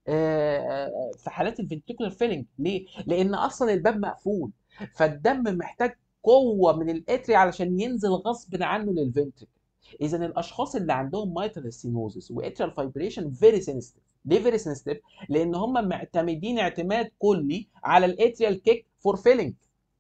[SPEAKER 1] في حالات الفنتريكولار فيلينج ليه؟ لان اصلا الباب مقفول فالدم محتاج قوه من الاتريا علشان ينزل غصب عنه للفنتريكل اذا الاشخاص اللي عندهم مايترال سينوزس واتريال فايبريشن فيري سينستيف ليه فيري سينستيف لان هم معتمدين اعتماد كلي على الاتريال كيك فور فيلينج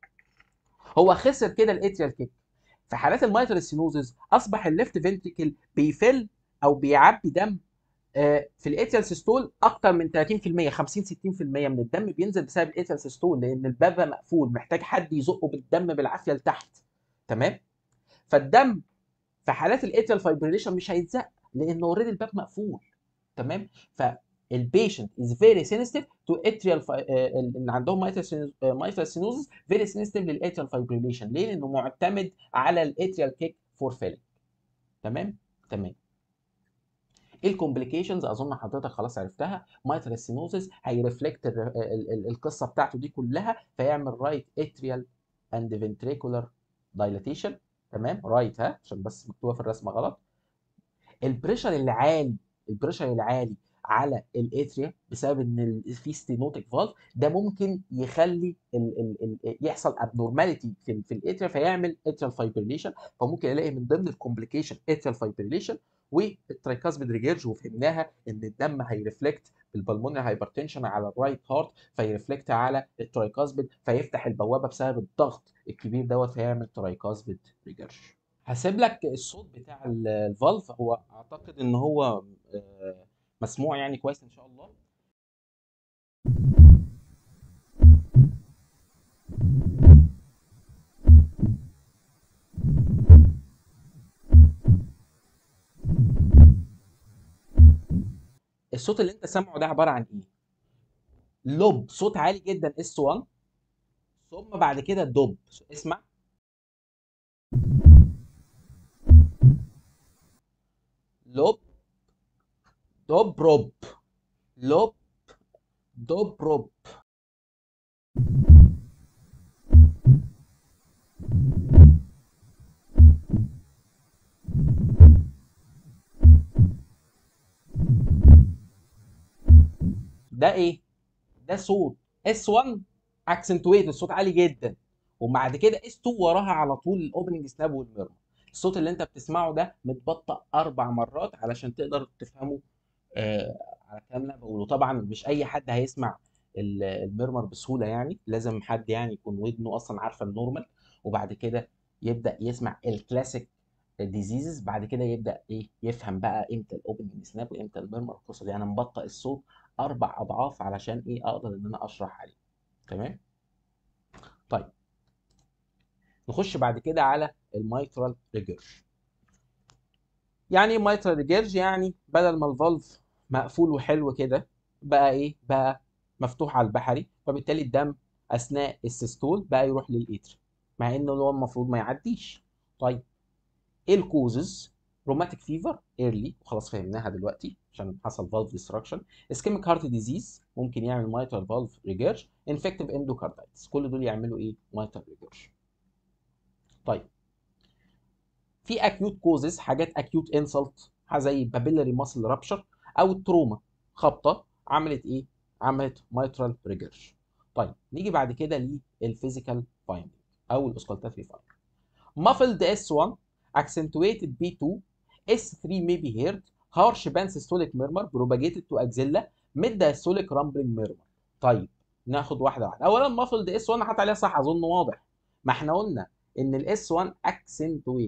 [SPEAKER 1] هو خسر كده الاتريال كيك في حالات المايترال سينوزس اصبح الليفت فنتريكل بيفل او بيعبي دم في الاتريال سيستول اكتر من 30% 50 60% من الدم بينزل بسبب الاتريال سيستول لان الباب مقفول محتاج حد يزقه بالدم بالعافيه لتحت تمام فالدم في حالات الاتريال فايبريليشن مش هيتزق لان اوريدي الباب مقفول تمام فالبيشنت از فيري سينستيف تو اتريال اللي عندهم مايترال سينوزس فيري سينستيف للاتريال فايبريليشن ليه؟ لانه معتمد على الاتريال كيك فور فيلينج تمام تمام ايه الكومبليكيشنز اظن حضرتك خلاص عرفتها مايترال سينوزس هيرفلكت القصه بتاعته دي كلها فيعمل رايت اتريال اند فنتريكولار دايلاتيشن تمام رايت ها عشان بس مكتوبه في الرسمه غلط البريشر العالي البريشر العالي على الاتريا بسبب ان في ستينوتيك فالف ده ممكن يخلي ال ال ال يحصل ابنورماليتي في, في الاتريا فيعمل اتريال فايبريليشن فممكن الاقي من ضمن الكومبليكيشن اتريال فايبريليشن والترايكاسبيد ريجيرج وفهمناها ان الدم هيرفلكت بالبلمونري هايبرتنشن على الرايت هارت فيرفلكت على الترايكاسبيد فيفتح البوابه بسبب الضغط الكبير دوت فيعمل ترايكاسبيد ريجيرج هسيب لك الصوت بتاع الفالف هو اعتقد ان هو مسموع يعني كويس ان شاء الله الصوت اللي انت سامعه ده عباره عن ايه لوب صوت عالي جدا اس 1 ثم بعد كده دوب اسمع لوب دوب روب لوب دوب روب ده ايه ده صوت اس 1 اكسنتويت الصوت عالي جدا وبعد كده اس 2 وراها على طول الاوبننج سناب والميرمر الصوت اللي انت بتسمعه ده متبطأ اربع مرات علشان تقدر تفهمه آه على الكلام اللي انا بقوله طبعا مش اي حد هيسمع الميرمر بسهوله يعني لازم حد يعني يكون ودنه اصلا عارفه النورمال وبعد كده يبدا يسمع الكلاسيك ديزيزز بعد كده يبدا ايه يفهم بقى امتى الاوبننج سناب وامتى الميرمر القصه دي انا مبطئ الصوت اربع اضعاف علشان ايه اقدر ان انا اشرح عليه تمام طيب نخش بعد كده على الميترال ريجيرج يعني ايه ميترال ريجيرج يعني بدل ما الفالف مقفول وحلو كده بقى ايه بقى مفتوح على البحري فبالتالي الدم اثناء السيستول بقى يروح للاتر مع انه هو المفروض ما يعديش طيب ايه الكوزز روماتيك فيفر ايرلي وخلاص فهمناها دلوقتي عشان حصل فالف ديستراكشن اسكيميك هارت ديزيز ممكن يعمل مايترال فالف ريجيرج انفكتيف اندوكاردايتس كل دول يعملوا ايه مايترال ريجيرج طيب في اكيوت كوزز حاجات اكيوت انسلت زي بابيلاري ماسل رابشر او التروما خبطه عملت ايه عملت مايترال ريجيرج طيب نيجي بعد كده للفيزيكال فايندنج او الاوسكالتاتري فايندنج muffled S1 accentuated B2 S3 may be heard harsh pansystolic murmur propagated to axilla mid diastolic rumbling murmur طيب ناخد واحده واحده اولا muffled S1 حط عليها صح اظن واضح ما احنا قلنا ان الاس 1 accentuated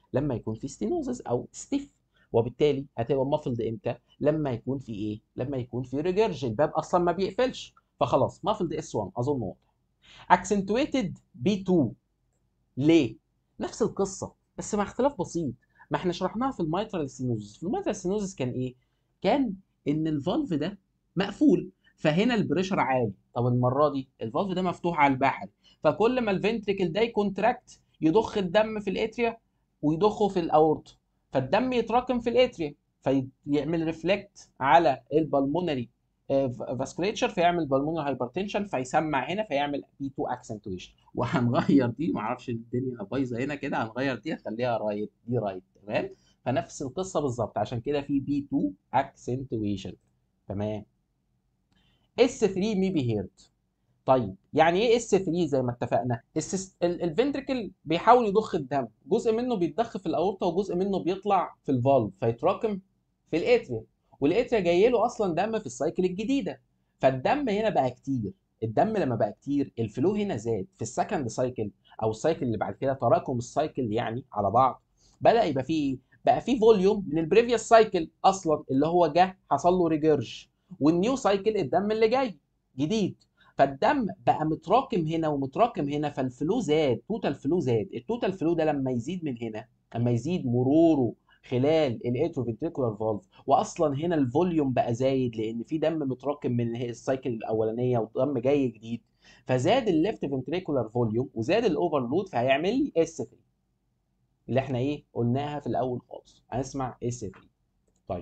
[SPEAKER 1] لما يكون في ستينوزس او ستيف وبالتالي هتبقى مافلد امتى لما يكون في ايه لما يكون في ريجرج الباب اصلا ما بيقفلش فخلاص مافلد اس 1 اظن واضح اكسنتويتد بي 2 ليه نفس القصه بس مع اختلاف بسيط ما احنا شرحناها في الميترال سينوزس في الميترال سينوزس كان ايه كان ان الفالف ده مقفول فهنا البريشر عالي طب المره دي الفالف ده مفتوح على البحري فكل ما الفنتريكل ده يكونتراكت يضخ الدم في الاتريا ويضخه في الاورطه فالدم يتراكم في الاتريا فيعمل ريفلكت على البلمونري فاسكوليتشر فيعمل بالمونري هايبرتنشن فيسمع هنا فيعمل بي 2 اكسنتويشن وهنغير دي معرفش الدنيا بايظه هنا كده هنغير دي هنخليها رايت دي رايت تمام فنفس القصه بالظبط عشان كده في بي 2 اكسنتويشن تمام اس 3 مي بي هيرد طيب يعني ايه اس 3 زي ما اتفقنا الفنتركل بيحاول يضخ الدم جزء منه بيتضخ في الاورطه وجزء منه بيطلع في الفالف فيتراكم في الاتريا والاتريا جاي له اصلا دم في السايكل الجديده فالدم هنا بقى كتير الدم لما بقى كتير الفلو هنا زاد في السكند سايكل او السايكل اللي بعد كده تراكم السايكل يعني على بعض بدا يبقى فيه بقى فيه فوليوم من البريفيوس سايكل اصلا اللي هو جه حصل له ريجرج والنيو سايكل الدم اللي جاي جديد فالدم بقى متراكم هنا ومتراكم هنا فالفلو زاد توتال فلو زاد التوتال فلو ده لما يزيد من هنا لما يزيد مروره خلال الاتروفنتريكولار فالف واصلا هنا الفوليوم بقى زايد لان في دم متراكم من السايكل الاولانيه ودم جاي جديد فزاد الليفت فنتريكولار فوليوم وزاد الاوفرلود فهيعمل لي اس 3 اللي احنا ايه قلناها في الاول خالص هنسمع اس 3 طيب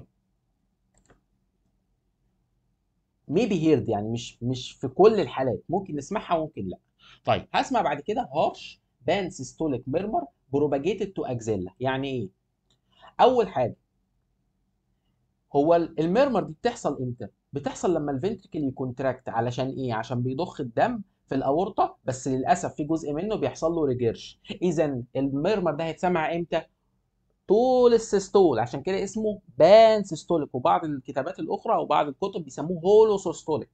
[SPEAKER 1] ميبي هيرد يعني مش مش في كل الحالات ممكن نسمعها وممكن لا طيب هسمع بعد كده هارش بان سيستوليك ميرمر بروباجيتد تو اكزيلا يعني ايه اول حاجه هو الميرمر دي بتحصل امتى بتحصل لما الفنتريكل يكونتراكت علشان ايه عشان بيضخ الدم في الاورطه بس للاسف في جزء منه بيحصل له ريجيرش اذا الميرمر ده هيتسمع امتى طول السيستول عشان كده اسمه بان سيستوليك وبعض الكتابات الاخرى او بعض الكتب بيسموه هولو سيستوليك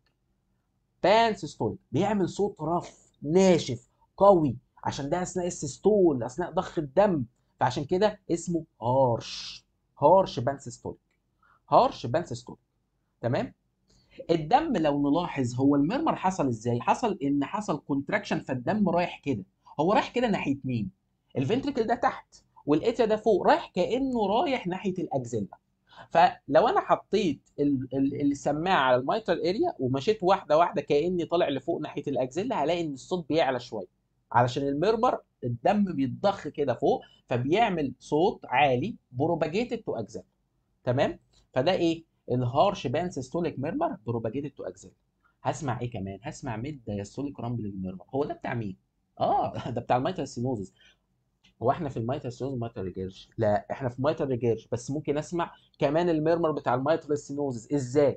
[SPEAKER 1] بان سيستوليك بيعمل صوت رف ناشف قوي عشان ده اثناء السيستول اثناء ضخ الدم فعشان كده اسمه هارش هارش بان سيستوليك هارش بان سيستوليك تمام الدم لو نلاحظ هو المرمر حصل ازاي حصل ان حصل كونتراكشن فالدم رايح كده هو رايح كده ناحيه مين الفنتريكل ده تحت والاتيا ده فوق رايح كانه رايح ناحيه الاكزيلا فلو انا حطيت السماعه على المايترال اريا ومشيت واحده واحده كاني طالع لفوق ناحيه الاكزيلا هلاقي ان الصوت بيعلى شويه علشان المرمر الدم بيتضخ كده فوق فبيعمل صوت عالي بروباجيتد تو اكزيلا تمام فده ايه الهارش بان سيستوليك ميرمر بروباجيتد تو اكزيلا هسمع ايه كمان هسمع ميد دايستوليك رامبلنج ميرمر هو ده بتاع مين اه ده بتاع المايترال سينوزس هو احنا في المايترال سينوز مايترال ريجيرش لا احنا في مايترال ريجيرش بس ممكن اسمع كمان الميرمر بتاع المايترال سينوزس ازاي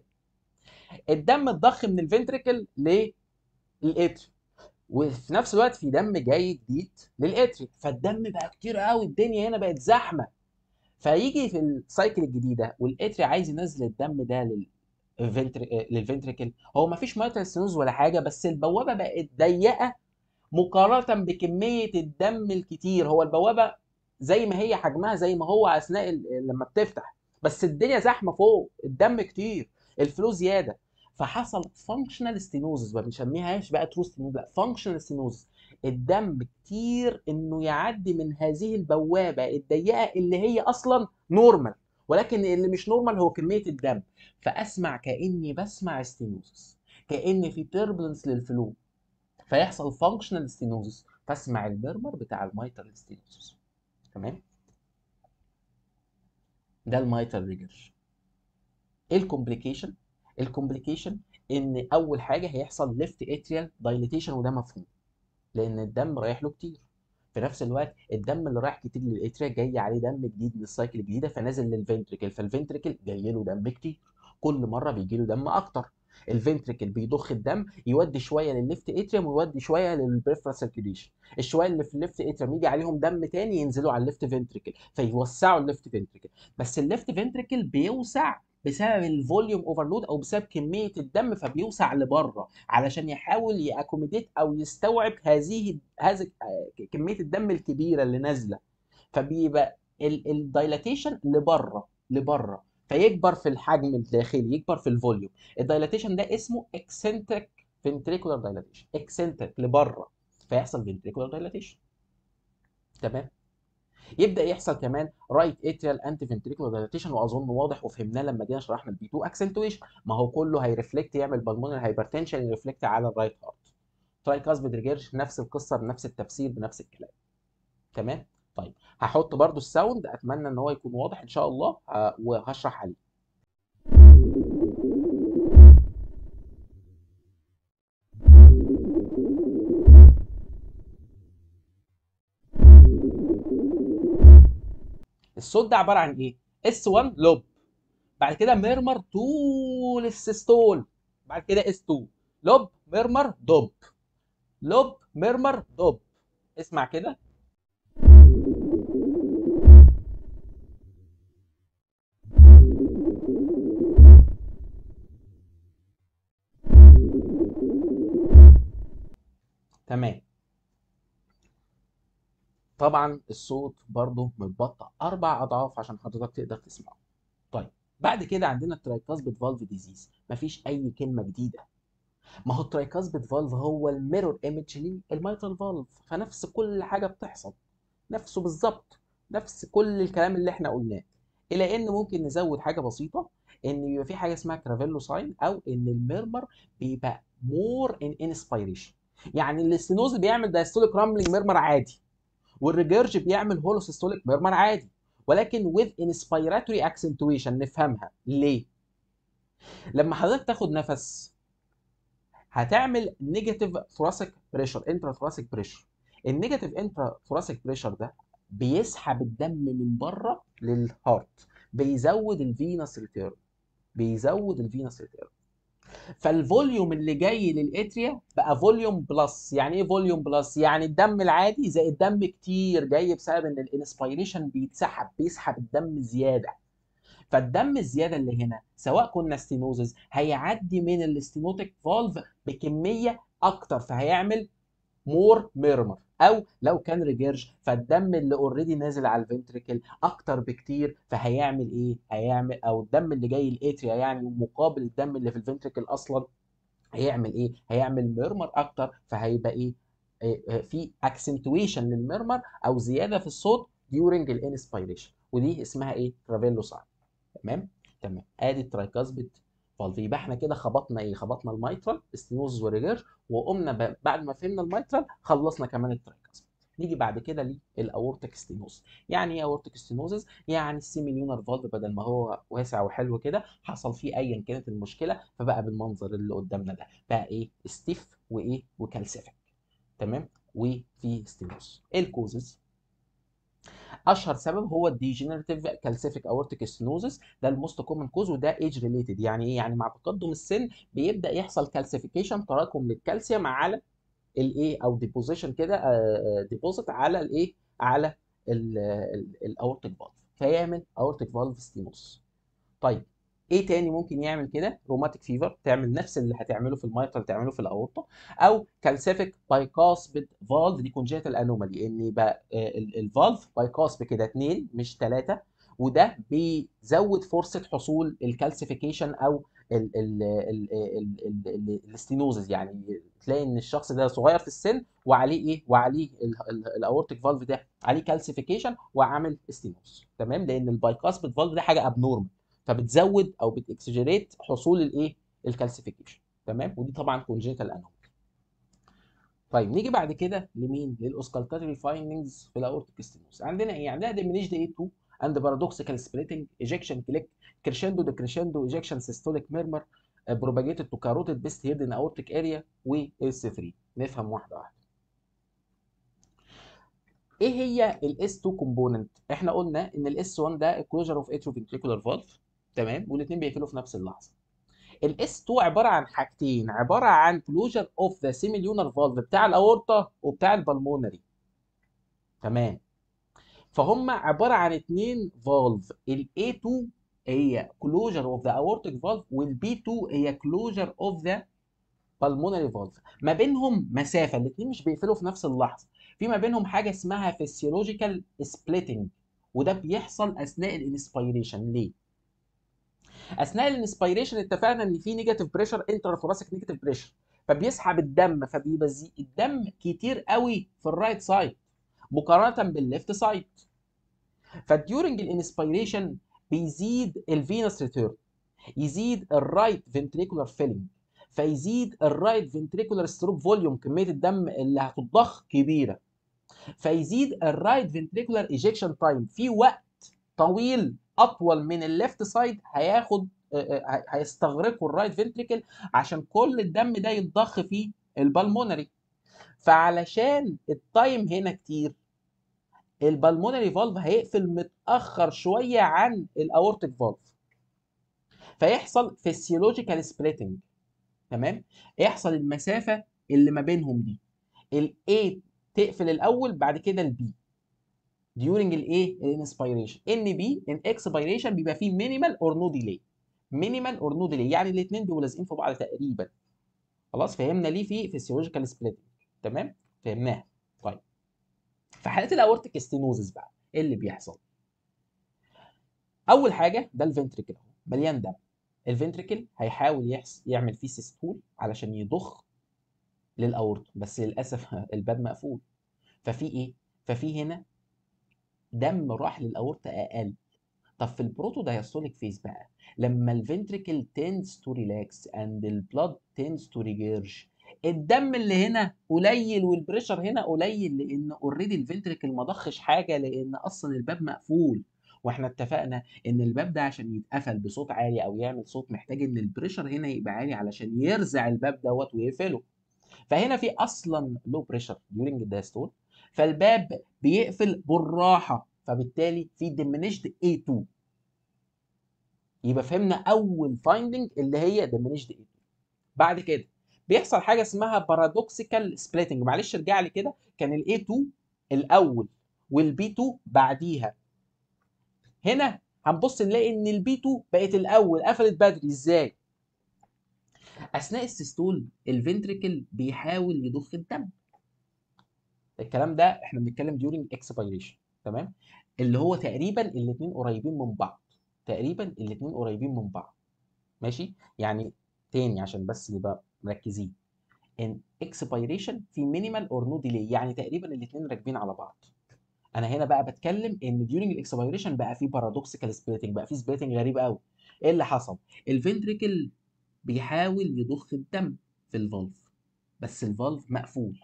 [SPEAKER 1] الدم اتضخ من الفنتريكل للاتري وفي نفس الوقت في دم جاي جديد للاتري فالدم بقى كتير قوي الدنيا هنا بقت زحمه فيجي في السايكل الجديده والاتري عايز ينزل الدم ده لل للفنتريكل هو ما فيش مايترال سينوز ولا حاجه بس البوابه بقت ضيقه مقارنه بكميه الدم الكتير هو البوابه زي ما هي حجمها زي ما هو اثناء لما بتفتح بس الدنيا زحمه فوق الدم كتير الفلو زياده فحصل فانكشنال ستينوزس ما بنسميهاش بقى ترو ستينوز لا فانكشنال ستينوزس الدم كتير انه يعدي من هذه البوابه الضيقه اللي هي اصلا نورمال ولكن اللي مش نورمال هو كميه الدم فاسمع كاني بسمع ستينوزس كان في تربلنس للفلو فيحصل فانكشنال ستينوزس فاسمع المرمر بتاع المايترال ستينوزس تمام ده المايترال ريجر ايه الكومبليكيشن الكومبليكيشن ان اول حاجه هيحصل ليفت اتريال دايليتيشن وده مفهوم لان الدم رايح له كتير في نفس الوقت الدم اللي رايح كتير للاتريا جاي عليه دم جديد من السايكل الجديده فنازل للفنتريكل فالفنتريكل جاي له دم كتير كل مره بيجي له دم اكتر الفنتريكل بيضخ الدم يودي شويه للليفت اتريوم ويودي شويه للبريفرال سيركيوليشن الشويه اللي في الليفت اتريوم يجي عليهم دم تاني ينزلوا على الليفت فنتريكل فيوسعوا الليفت فنتريكل بس الليفت فنتريكل بيوسع بسبب الفوليوم اوفرلود او بسبب كميه الدم فبيوسع لبره علشان يحاول ياكوميديت او يستوعب هذه هذه كميه الدم الكبيره اللي نازله فبيبقى الدايلاتيشن لبره لبره فيكبر في الحجم الداخلي يكبر في الفوليوم الدايلاتيشن ده اسمه اكسنتريك فنتريكولار دايلاتيشن اكسنتريك لبره فيحصل فنتريكولار دايلاتيشن تمام يبدا يحصل كمان رايت اتريال انتي فنتريكولار دايلاتيشن واظن واضح وفهمناه لما جينا شرحنا البي 2 اكسنتويشن ما هو كله هيرفلكت يعمل بالمونري هايبرتنشن يرفلكت على الرايت هارت تراي كاسبيد ريجيرش نفس القصه بنفس التفسير بنفس الكلام تمام طيب هحط برضو الساوند اتمنى ان هو يكون واضح ان شاء الله آه، وهشرح عليه الصوت ده عباره عن ايه اس 1 لوب بعد كده ميرمر طول السيستول بعد كده اس 2 لوب ميرمر دوب لوب ميرمر دوب اسمع كده تمام طبعا الصوت برضه متبطأ اربع اضعاف عشان حضرتك تقدر تسمعه طيب بعد كده عندنا الترايكاسبيد فالف ديزيز مفيش اي كلمه جديده ما هو الترايكاسبيد فالف هو الميرور ايمج للميترال فالف فنفس كل حاجه بتحصل نفسه بالظبط نفس كل الكلام اللي احنا قلناه الى ان ممكن نزود حاجه بسيطه ان بيبقى في حاجه اسمها كرافيلو ساين او ان الميرمر بيبقى مور ان انسبيريشن يعني الاستينوز بيعمل دايستوليك رامبلينج ميرمر عادي والريجيرج بيعمل هولوسيستوليك ميرمر عادي ولكن with inspiratory accentuation نفهمها ليه؟ لما حضرتك تاخد نفس هتعمل نيجاتيف ثوراسيك بريشر انترا ثوراسيك بريشر النيجاتيف انترا ثوراسيك بريشر ده بيسحب الدم من بره للهارت بيزود الفينس ريتيرن بيزود الفينس ريتيرن فالفوليوم اللي جاي للاتريا بقى فوليوم بلس يعني ايه فوليوم بلس يعني الدم العادي زائد دم كتير جاي بسبب ان الانسبيريشن بيتسحب بيسحب الدم زياده فالدم الزياده اللي هنا سواء كنا ستينوزز هيعدي من الاستينوتيك فالف بكميه اكتر فهيعمل مور ميرمر او لو كان ريجيرج فالدم اللي اوريدي نازل على الفنتريكل اكتر بكتير فهيعمل ايه هيعمل او الدم اللي جاي الاتريا يعني مقابل الدم اللي في الفنتريكل اصلا هيعمل ايه هيعمل ميرمر اكتر فهيبقى ايه إيه، في اكسنتويشن للميرمر او زياده في الصوت during الانسبيريشن ودي اسمها ايه ترافيلو ساين تمام تمام ادي الترايكاسبيد فالف يبقى احنا كده خبطنا ايه خبطنا الميترال ستينوزس وريجيرج وقمنا ب... بعد ما فهمنا الميترال خلصنا كمان الترايكاسبيد نيجي بعد كده للاورتيك ستينوز يعني ايه اورتيك ستينوزس يعني السيميليونر فالف بدل ما هو واسع وحلو كده حصل فيه ايا كانت المشكله فبقى بالمنظر اللي قدامنا ده بقى ايه ستيف وايه وكالسيفيك تمام وفي ستينوز ايه الكوزز اشهر سبب هو الديجنريتيف كالسيفيك اورتيك ستينوزس ده الموست كومن كوز وده ايج ريليتد يعني ايه يعني مع تقدم السن بيبدا يحصل كالسيفيكيشن تراكم للكالسيوم على الايه او ديبوزيشن كده ديبوزيت على الايه على الاورتيك فالف فيعمل اورتيك فالف ستينوس طيب ايه تاني ممكن يعمل كده روماتيك فيفر تعمل نفس اللي هتعمله في الميترال تعمله في الاورطه او كالسيفيك بايكاسبيد فالف دي كونجيتال انومالي ان يبقى الفالف بايكاسب كده اثنين مش ثلاثه وده بيزود فرصه حصول الكالسيفيكيشن او الاستينوزز يعني تلاقي ان الشخص ده صغير في السن وعليه ايه وعليه الاورتيك فالف ده عليه كالسيفيكيشن وعامل استينوز تمام لان البايكاسبيد فالف ده حاجه ابنورمال فبتزود او بتكسجريت حصول الايه الكالسيفيكيشن تمام ودي طبعا كونجنتال انومالي طيب نيجي بعد كده لمين للاوسكالتاتري فايندنجز في الاورتيك ستينوز عندنا ايه عندنا ديمينيشد اي 2 اند بارادوكسيكال سبليتنج ايجكشن كليك كريشندو ديكريشندو ايجكشن سيستوليك ميرمر بروباجيتد تو كاروتيد بيست هيد ان اورتيك اريا واس 3 نفهم واحده واحده ايه هي الاس 2 كومبوننت احنا قلنا ان الاس 1 ده كلوجر اوف اتروفنتريكولار فالف تمام والاثنين بيقفلوا في نفس اللحظه الاس 2 عباره عن حاجتين عباره عن كلوجر اوف ذا سيميليونر فالف بتاع الاورطه وبتاع البلمونري تمام فهم عباره عن اثنين فالف الاي 2 هي كلوجر اوف ذا اورتيك فالف والبي 2 هي كلوجر اوف ذا بالمونري فالف ما بينهم مسافه الاثنين مش بيقفلوا في نفس اللحظه في ما بينهم حاجه اسمها فيسيولوجيكال سبليتنج وده بيحصل اثناء الانسبيريشن ليه اثناء الانسبيريشن اتفقنا ان في نيجاتيف بريشر انترا نيجاتيف بريشر فبيسحب الدم فبيبقى الدم كتير قوي في الرايت سايد مقارنه بالليفت سايد فديورنج الانسبيريشن بيزيد الفينس ريتيرن يزيد الرايت فنتريكولار فيلينج فيزيد الرايت فنتريكولار ستروك فوليوم كميه الدم اللي هتضخ كبيره فيزيد الرايت فنتريكولار ايجكشن تايم في وقت طويل اطول من الليفت سايد هياخد هيستغرقوا الرايت فنتريكل عشان كل الدم ده يتضخ في البلمونري فعلشان التايم هنا كتير البلمونري فالف هيقفل متاخر شويه عن الاورتيك فالف فيحصل فيسيولوجيكال سبليتنج تمام يحصل المسافه اللي ما بينهم دي الاي تقفل الاول بعد كده البي during الايه الانسبيريشن ان بي ان اكسبيريشن بيبقى فيه مينيمال اور نو ديلي مينيمال اور نو ديلي يعني الاثنين بيبقوا لازقين في بعض تقريبا خلاص فهمنا ليه في فيسيولوجيكال سبليتنج تمام فهمناها طيب في حالات الاورتيك ستينوزس بقى ايه اللي بيحصل اول حاجه ده الفنتريكل اهو مليان دم الفنتريكل هيحاول يحس يعمل فيه سيستول علشان يضخ للاورطه بس للاسف الباب مقفول ففي ايه ففي هنا دم راح للاورطه اقل طب في البروتو دايستوليك فيز بقى لما الفنتريكل تنس تو ريلاكس اند البلاد تنس تو ريجيرج الدم اللي هنا قليل والبريشر هنا قليل لان اوريدي الفنتريكل ما ضخش حاجه لان اصلا الباب مقفول واحنا اتفقنا ان الباب ده عشان يتقفل بصوت عالي او يعمل صوت محتاج ان البريشر هنا يبقى عالي علشان يرزع الباب دوت ويقفله فهنا في اصلا لو بريشر ديورنج الدايستول فالباب بيقفل بالراحه فبالتالي في diminished A2 يبقى فهمنا اول فايندنج اللي هي diminished A2 بعد كده بيحصل حاجه اسمها بارادوكسيكال سبليتنج معلش ارجع لي كده كان ال A2 الاول وال B2 بعديها هنا هنبص نلاقي ان البي 2 بقت الاول قفلت بدري ازاي اثناء السيستول الفنتريكل بيحاول يضخ الدم الكلام ده احنا بنتكلم ديورنج اكسبيريشن تمام اللي هو تقريبا الاثنين قريبين من بعض تقريبا الاثنين قريبين من بعض ماشي يعني تاني عشان بس نبقى مركزين ان اكسبيريشن في مينيمال اور نو ديلي يعني تقريبا الاثنين راكبين على بعض انا هنا بقى بتكلم ان ديورنج الاكسبيريشن بقى في بارادوكسيكال سبليتنج بقى في سبليتنج غريب قوي ايه اللي حصل الفنتريكل بيحاول يضخ الدم في الفالف بس الفالف مقفول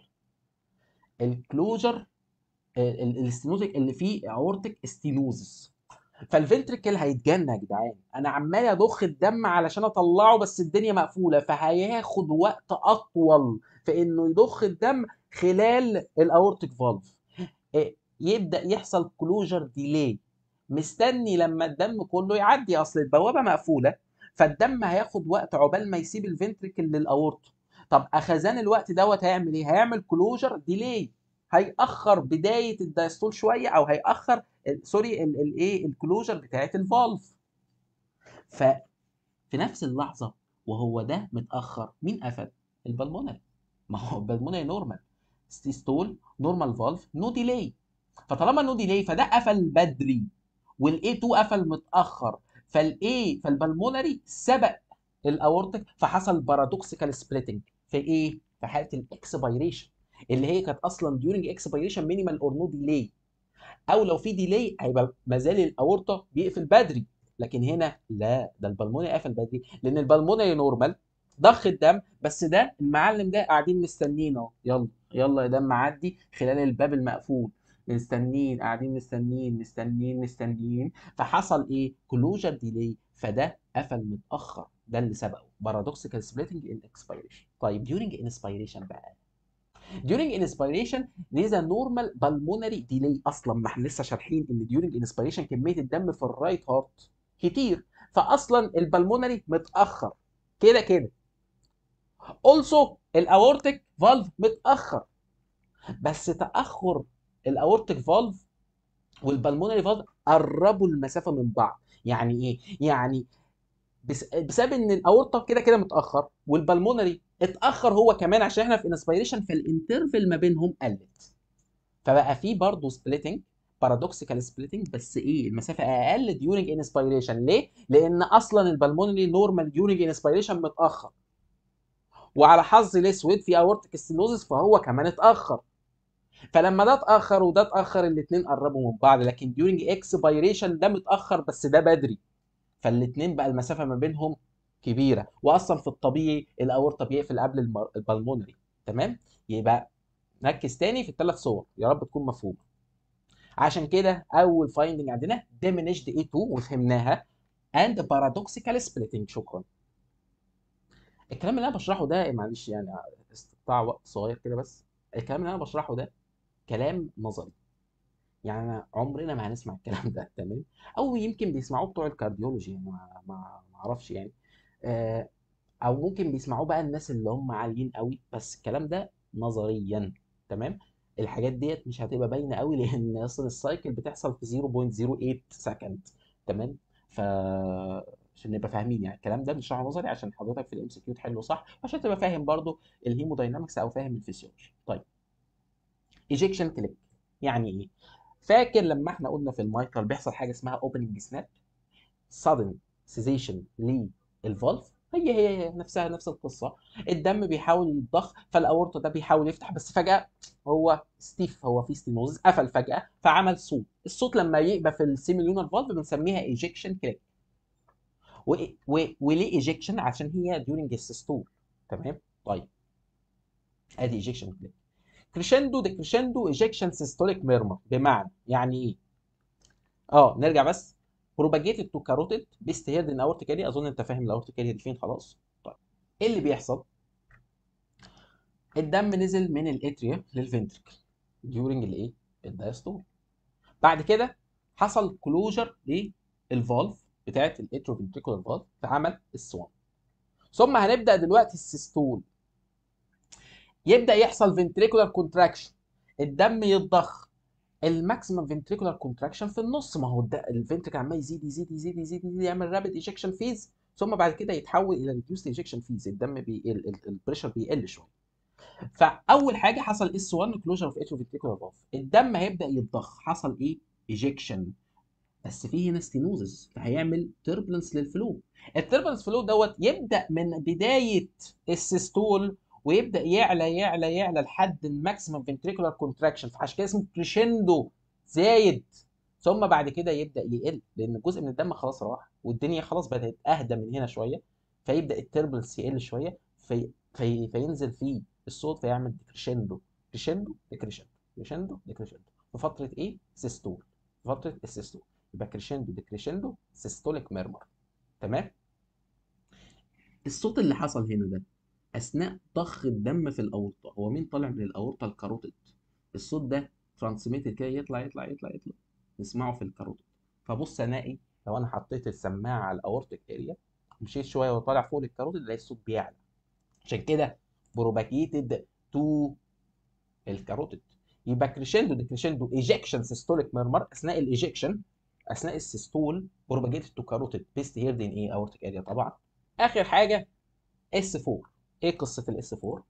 [SPEAKER 1] الكلوجر الاستينوزيك اللي فيه اورتيك استينوزس فالفنتريكل هيتجنن يا جدعان انا عمال اضخ الدم علشان اطلعه بس الدنيا مقفوله فهياخد وقت اطول في انه يضخ الدم خلال الاورتيك فالف يبدا يحصل كلوجر ديلي مستني لما الدم كله يعدي اصل البوابه مقفوله فالدم هياخد وقت عقبال ما يسيب الفنتريكل للاورطه طب اخزان الوقت دوت هيعمل ايه هيعمل كلوجر ديلي هيأخر بدايه الدايستول شويه او هيأخر سوري الايه الكلوجر بتاعت الفالف ف في نفس اللحظه وهو ده متاخر مين قفل البلمونري ما هو البلمونري نورمال ستول نورمال فالف نو ديلي فطالما نو ديلي فده قفل بدري والاي 2 قفل متاخر فالاي فالبلمونري سبق الاورتيك فحصل بارادوكسيكال سبليتنج في ايه؟ في حاله الاكسبيريشن اللي هي كانت اصلا ديورنج اكسبيريشن مينيمال اور نو ديلي او لو في ديلي هيبقى ما زال الاورطه بيقفل بدري لكن هنا لا ده البلمونري قفل بدري لان البلمونري نورمال ضخ الدم بس ده المعلم ده قاعدين مستنيين اهو يلا يلا يا دم عدي خلال الباب المقفول مستنيين قاعدين مستنيين مستنيين مستنيين فحصل ايه كلوجر ديلي فده قفل متاخر ده اللي سبقه بارادوكسيكال سبليتنج ان اكسبيريشن طيب during انسبيريشن بقى during inspiration there is a normal pulmonary delay اصلا ما احنا لسه شارحين ان during inspiration كميه الدم في الرايت هارت كتير فاصلا البلمونري متاخر كده كده also الاورتيك فالف متاخر بس تاخر الاورتيك فالف والبلمونري فالف قربوا المسافه من بعض يعني ايه يعني بسبب ان الاورطه كده كده متاخر والبلمونري اتاخر هو كمان عشان احنا في انسبيريشن فالانترفل ما بينهم قلت فبقى في برضه سبليتنج بارادوكسيكال سبليتنج بس ايه المسافه اقل ديورنج انسبيريشن ليه لان اصلا البلمونري نورمال ديورنج انسبيريشن متاخر وعلى حظ الاسود في اورتيك ستينوزس فهو كمان اتاخر فلما ده اتاخر وده اتاخر الاثنين قربوا من بعض لكن ديورنج اكسبيريشن ده متاخر بس ده بدري فالاثنين بقى المسافه ما بينهم كبيره واصلا في الطبيعي الاورطه بيقفل قبل المر... البلمونري تمام يبقى نركز تاني في الثلاث صور يا رب تكون مفهومه عشان كده اول فايندنج عندنا diminished A2 وفهمناها and paradoxical splitting شكرا الكلام اللي انا بشرحه ده معلش يعني استقطاع وقت صغير كده بس الكلام اللي انا بشرحه ده كلام نظري يعني أنا عمرنا ما هنسمع الكلام ده تمام او يمكن بيسمعوه بتوع الكارديولوجي يعني ما ما ما اعرفش يعني آه، او ممكن بيسمعوه بقى الناس اللي هم عاليين قوي بس الكلام ده نظريا تمام الحاجات ديت مش هتبقى باينه قوي لان اصلا السايكل بتحصل في 0.08 سكند تمام ف عشان نبقى فاهمين يعني الكلام ده بنشرحه نظري عشان حضرتك في الام سي كيو تحله صح وعشان تبقى فاهم برضو الهيموداينامكس او فاهم الفسيولوجي طيب ايجيكشن كليك يعني ايه فاكر لما احنا قلنا في المايكل بيحصل حاجه اسمها اوبننج سناب sudden cessation للفالف هي هي نفسها نفس القصه الدم بيحاول يتضخ فالاورطه ده بيحاول يفتح بس فجاه هو ستيف هو في ستينوزس قفل فجاه فعمل صوت الصوت لما يبقى في السيميليونر فالف بنسميها ايجيكشن كليك وليه ايجيكشن عشان هي ديورنج السيستول تمام طيب ادي ايجيكشن كليك كريشندو ده كريشندو ايجيكشن سيستوليك ميرمر بمعنى يعني ايه اه نرجع بس بروباجيتد تو كاروتيد بيست هيرد ان اورتيك اريا اظن انت فاهم الاورتيك اريا دي فين خلاص طيب ايه اللي بيحصل الدم نزل من الاتريا للفنتركل ديورنج الايه الدايستول بعد كده حصل كلوجر للفالف بتاعت الاتروفنتريكولار فالف فعمل السوان ثم هنبدا دلوقتي السيستول يبدا يحصل فنتريكولار كونتراكشن الدم يتضخ الماكسيمم فنتريكولار كونتراكشن في النص ما هو الفنتريكل عمال يزيد يزيد يزيد يزيد, يزيد يعمل رابid ايجكشن فيز ثم بعد كده يتحول الى ريديوس ايجكشن فيز الدم بيقل البريشر بيقل شويه فاول حاجه حصل اس 1 كلوجر اوف اتروفنتريكولار فالف الدم هيبدا يتضخ حصل ايه ايجكشن بس فيه هنا ستينوزز فهيعمل تربلنس للفلو التربلنس فلو دوت يبدا من بدايه السيستول ويبدا يعلى يعلى يعلى لحد الماكسيمم فنتريكولار كونتراكشن فعشان كده اسمه كريشندو زايد ثم بعد كده يبدا يقل لان جزء من الدم خلاص راح والدنيا خلاص بدات اهدى من هنا شويه فيبدا التربلنس يقل شويه في في فينزل فيه الصوت فيعمل كريشندو كريشندو ديكريشندو كريشندو ديكريشندو في فتره ايه؟ سيستول في فتره السيستول يبقى كريشندو ديكريشندو سيستوليك ميرمر تمام؟ الصوت اللي حصل هنا ده اثناء ضخ الدم في الاورطه هو مين طالع من الاورطه الكاروتيد الصوت ده ترانسميتد كده يطلع يطلع يطلع يطلع نسمعه في الكاروتيد فبص الاقي لو انا حطيت السماعه على الاورتيك اريا مشيت شويه وطالع فوق الكاروتيد الاقي الصوت بيعلى عشان كده بروباجيتد تو الكاروتيد يبقى كريشندو دي كريشندو ايجكشن سيستوليك ميرمر اثناء الايجكشن اثناء السيستول بروباجيتد تو كاروتيد بيست هيرد ان ايه اورتيك اريا طبعا اخر حاجه اس 4 ايه قصه الاس 4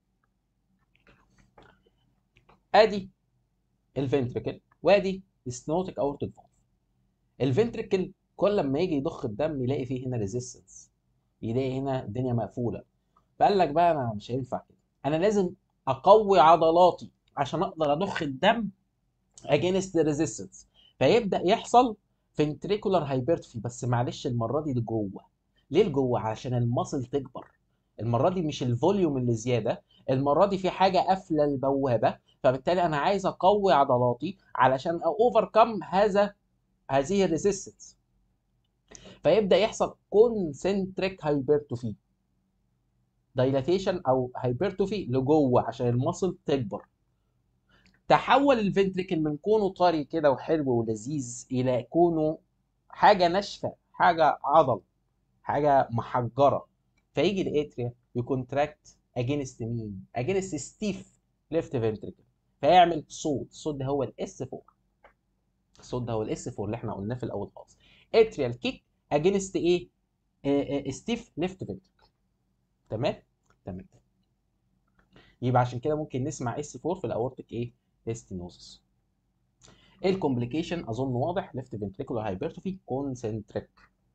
[SPEAKER 1] ادي الفنتريكل وادي السنوتيك اورتيك فالف الفنتريكل كل لما يجي يضخ الدم يلاقي فيه هنا ريزيستنس يلاقي هنا الدنيا مقفوله فقال لك بقى انا مش هينفع كده انا لازم اقوي عضلاتي عشان اقدر اضخ الدم اجينست ريزيستنس فيبدا يحصل فنتريكولار هايبرتفي بس معلش المره دي لجوه ليه لجوه عشان المصل تكبر المره دي مش الفوليوم اللي زياده المره دي في حاجه قافله البوابه فبالتالي انا عايز اقوي عضلاتي علشان اوفركم هذا هذه الريزيستنس فيبدا يحصل كونسنتريك هايبرتوفي دايلاتيشن او هايبرتوفي لجوه عشان المصل تكبر تحول الفنتريكل من كونه طري كده وحلو ولذيذ الى كونه حاجه ناشفه حاجه عضل حاجه محجره فيجي الاتريا يكونتراكت اجينست مين؟ اجينست ستيف ليفت فنتريكل فيعمل صوت الصوت ده هو الاس 4 الصوت ده هو الاس 4 اللي احنا قلناه في الاول خالص اتريال كيك اجينست ايه؟ ستيف ليفت فنتريكل تمام؟ تمام يبقى عشان كده ممكن نسمع اس 4 في الاورتيك ايه؟ ستينوزس ايه الكومبليكيشن اظن واضح ليفت فنتريكولار هايبرتروفي كونسنتريك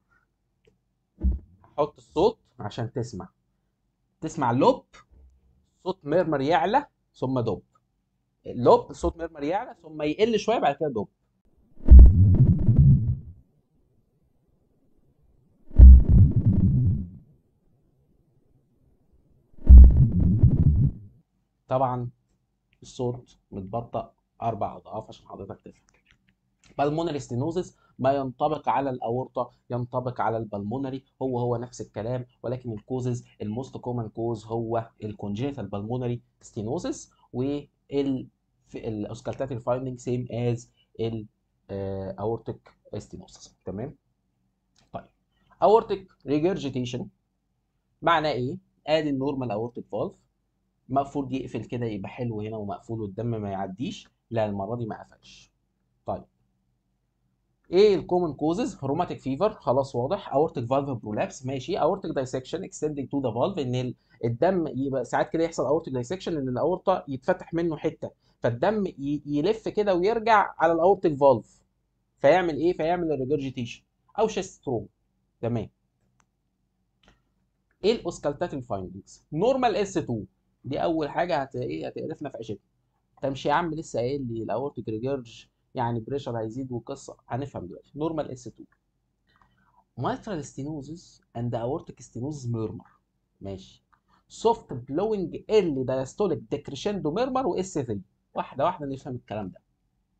[SPEAKER 1] حط الصوت عشان تسمع تسمع لوب صوت ميرمر يعلى ثم دوب لوب صوت ميرمر يعلى ثم يقل شويه بعد كده دوب طبعا الصوت متبطأ اربع اضعاف عشان حضرتك تفهم بالمونري ستينوزس ما ينطبق على الاورطه ينطبق على البلمونري هو هو نفس الكلام ولكن الكوزز الموست كومن كوز هو الكونجيتال بالمونري ستينوزس وال الاوسكالتاتيف فايندنج سيم از الاورتيك ستينوزس تمام طيب اورتيك ريجرجيتيشن معناه ايه ادي النورمال اورتيك فالف المفروض يقفل كده يبقى حلو هنا ومقفول والدم ما يعديش لا المره دي ما قفلش طيب ايه الكومن كوزز روماتيك فيفر خلاص واضح اورتيك فالف برولابس ماشي اورتيك دايسكشن اكستندنج تو ذا فالف ان الدم يبقى ساعات كده يحصل اورتيك دايسكشن ان الاورطه يتفتح منه حته فالدم يلف كده ويرجع على الاورتيك فالف فيعمل ايه فيعمل الريجرجيتيشن او شيست تروم تمام ايه الاوسكالتاتيف فايندنجز نورمال اس 2 دي اول حاجه هت ايه هتقرفنا في عيشتنا تمشي يا عم لسه قايل لي الاورتيك ريجرج يعني بريشر هيزيد وقصه هنفهم دلوقتي نورمال اس 2 mitral stenosis and aortic stenosis murmur ماشي soft blowing early diastolic decrescendo murmur و اس 3 واحده واحده نفهم الكلام ده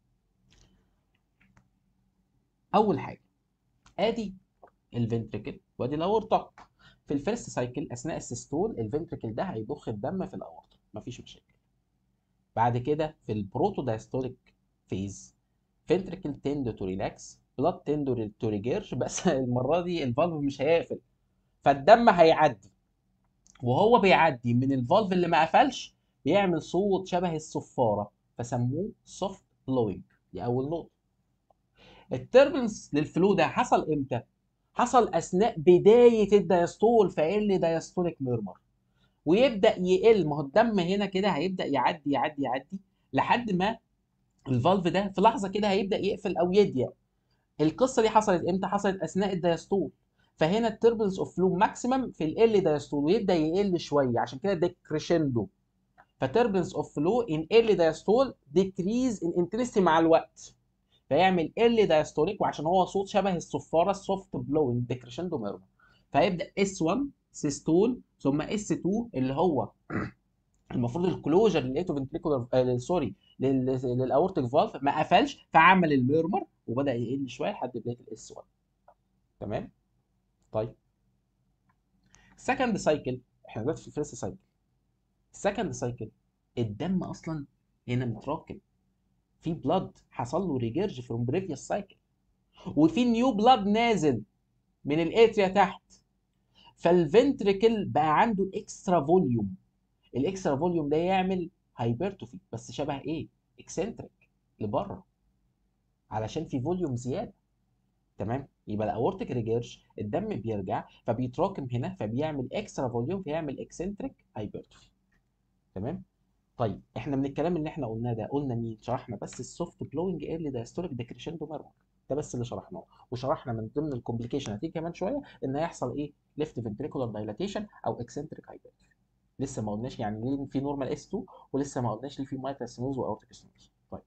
[SPEAKER 1] اول حاجه ادي الفنتريكل وادي الاورطه في الفيرست سايكل اثناء السيستول الفنتريكل ده هيضخ الدم في الاورطه مفيش مشاكل بعد كده في البروتو دايستوليك فيز فنتريكل تند تو ريلاكس بلاد تند تو ريجيرش بس المره دي الفالف مش هيقفل فالدم هيعدي وهو بيعدي من الفالف اللي ما قفلش بيعمل صوت شبه الصفاره فسموه سوفت بلوينج دي اول نقطه التربنس للفلو ده حصل امتى حصل اثناء بدايه الدايستول فقل دايستوليك ميرمر ويبدا يقل ما هو الدم هنا كده هيبدا يعدي يعدي يعدي لحد ما الفالف ده في لحظه كده هيبدا يقفل او يضيق القصه دي حصلت امتى حصلت اثناء الدايستول فهنا التربلنس اوف فلو ماكسيمم في ال دايستول ويبدا يقل شويه عشان كده ده كريشندو فتربلنس اوف فلو ان ال دايستول ديكريز ان انتنسيتي مع الوقت فيعمل ال دايستوليك وعشان هو صوت شبه الصفاره السوفت بلوينج ديكريشندو ميرمر فيبدا اس 1 سيستول ثم اس 2 اللي هو المفروض الكلوجر للايتو فنتريكولار سوري للاورتيك فالف ما قفلش فعمل الميرمر وبدا يقل شويه لحد بدايه الاس 1 تمام طيب سكند سايكل احنا دلوقتي في الفيرست سايكل السكند سايكل الدم اصلا هنا متراكم في بلاد حصل له ريجيرج فروم بريفيوس سايكل وفي نيو بلاد نازل من الاتريا تحت فالفنتريكل بقى عنده اكسترا فوليوم الاكسترا فوليوم ده يعمل هايبرتوفي بس شبه ايه اكسنتريك لبره علشان في فوليوم زياده تمام يبقى الاورتيك ريجيرج الدم بيرجع فبيتراكم هنا فبيعمل اكسترا فوليوم فيعمل اكسنتريك هايبرتوفي تمام طيب احنا من الكلام اللي احنا قلناه ده قلنا مين شرحنا بس السوفت بلوينج ايرلي دايستوليك ديكريشندو ميرمر ده بس اللي شرحناه وشرحنا من ضمن الكومبليكيشن هتيجي كمان شويه ان هيحصل ايه ليفت فنتريكولار دايلاتيشن او اكسنتريك هايبرتروفي لسه ما قلناش يعني ليه في نورمال اس 2 ولسه ما قلناش ليه في مايتال سينوز واورتيك سينوز طيب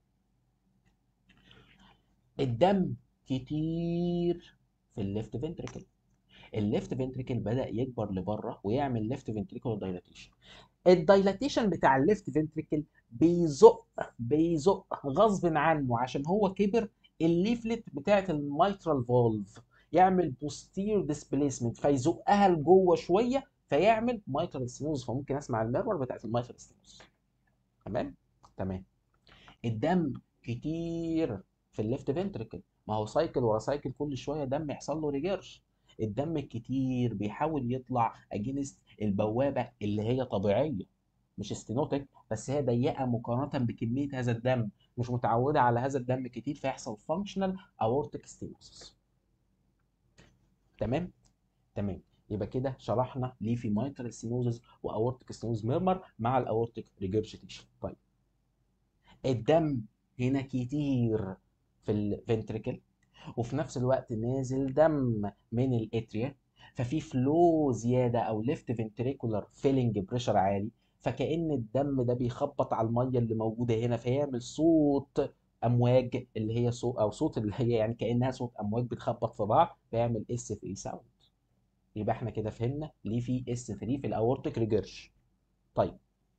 [SPEAKER 1] الدم كتير في الليفت فنتريكل الليفت فنتريكل بدا يكبر لبره ويعمل ليفت فنتريكولار دايلاتيشن الدايلاتيشن بتاع الليفت فنتريكل بيزق بيزق غصب عنه عشان هو كبر الليفلت بتاعت الميترال فولف يعمل بوستير ديسبليسمنت فيزقها لجوه شويه فيعمل مايترال ستينوز فممكن اسمع الميرور بتاعت المايترال ستينوز تمام تمام الدم كتير في الليفت فنتريكل ما هو سايكل ورا سايكل كل شويه دم يحصل له ريجيرج الدم الكتير بيحاول يطلع اجينست البوابه اللي هي طبيعيه مش ستينوتيك بس هي ضيقه مقارنه بكميه هذا الدم مش متعوده على هذا الدم كتير فيحصل فانكشنال اورتيك ستينوسس تمام تمام يبقى كده شرحنا ليه في مايترال ستينوزز واورتيك ستينوز ميرمر مع الاورتيك ريجرجيتيشن طيب الدم هنا كتير في الفنتريكل وفي نفس الوقت نازل دم من الاتريا ففي فلو زياده او ليفت فنتريكولار فيلنج بريشر عالي فكأن الدم ده بيخبط على الميه اللي موجوده هنا فيعمل صوت امواج اللي هي صوت او صوت اللي هي يعني كانها صوت امواج بتخبط في بعض فيعمل اس 3 ساوند يبقى احنا كده فهمنا ليه في اس 3 في الاورتيك ريجرش طيب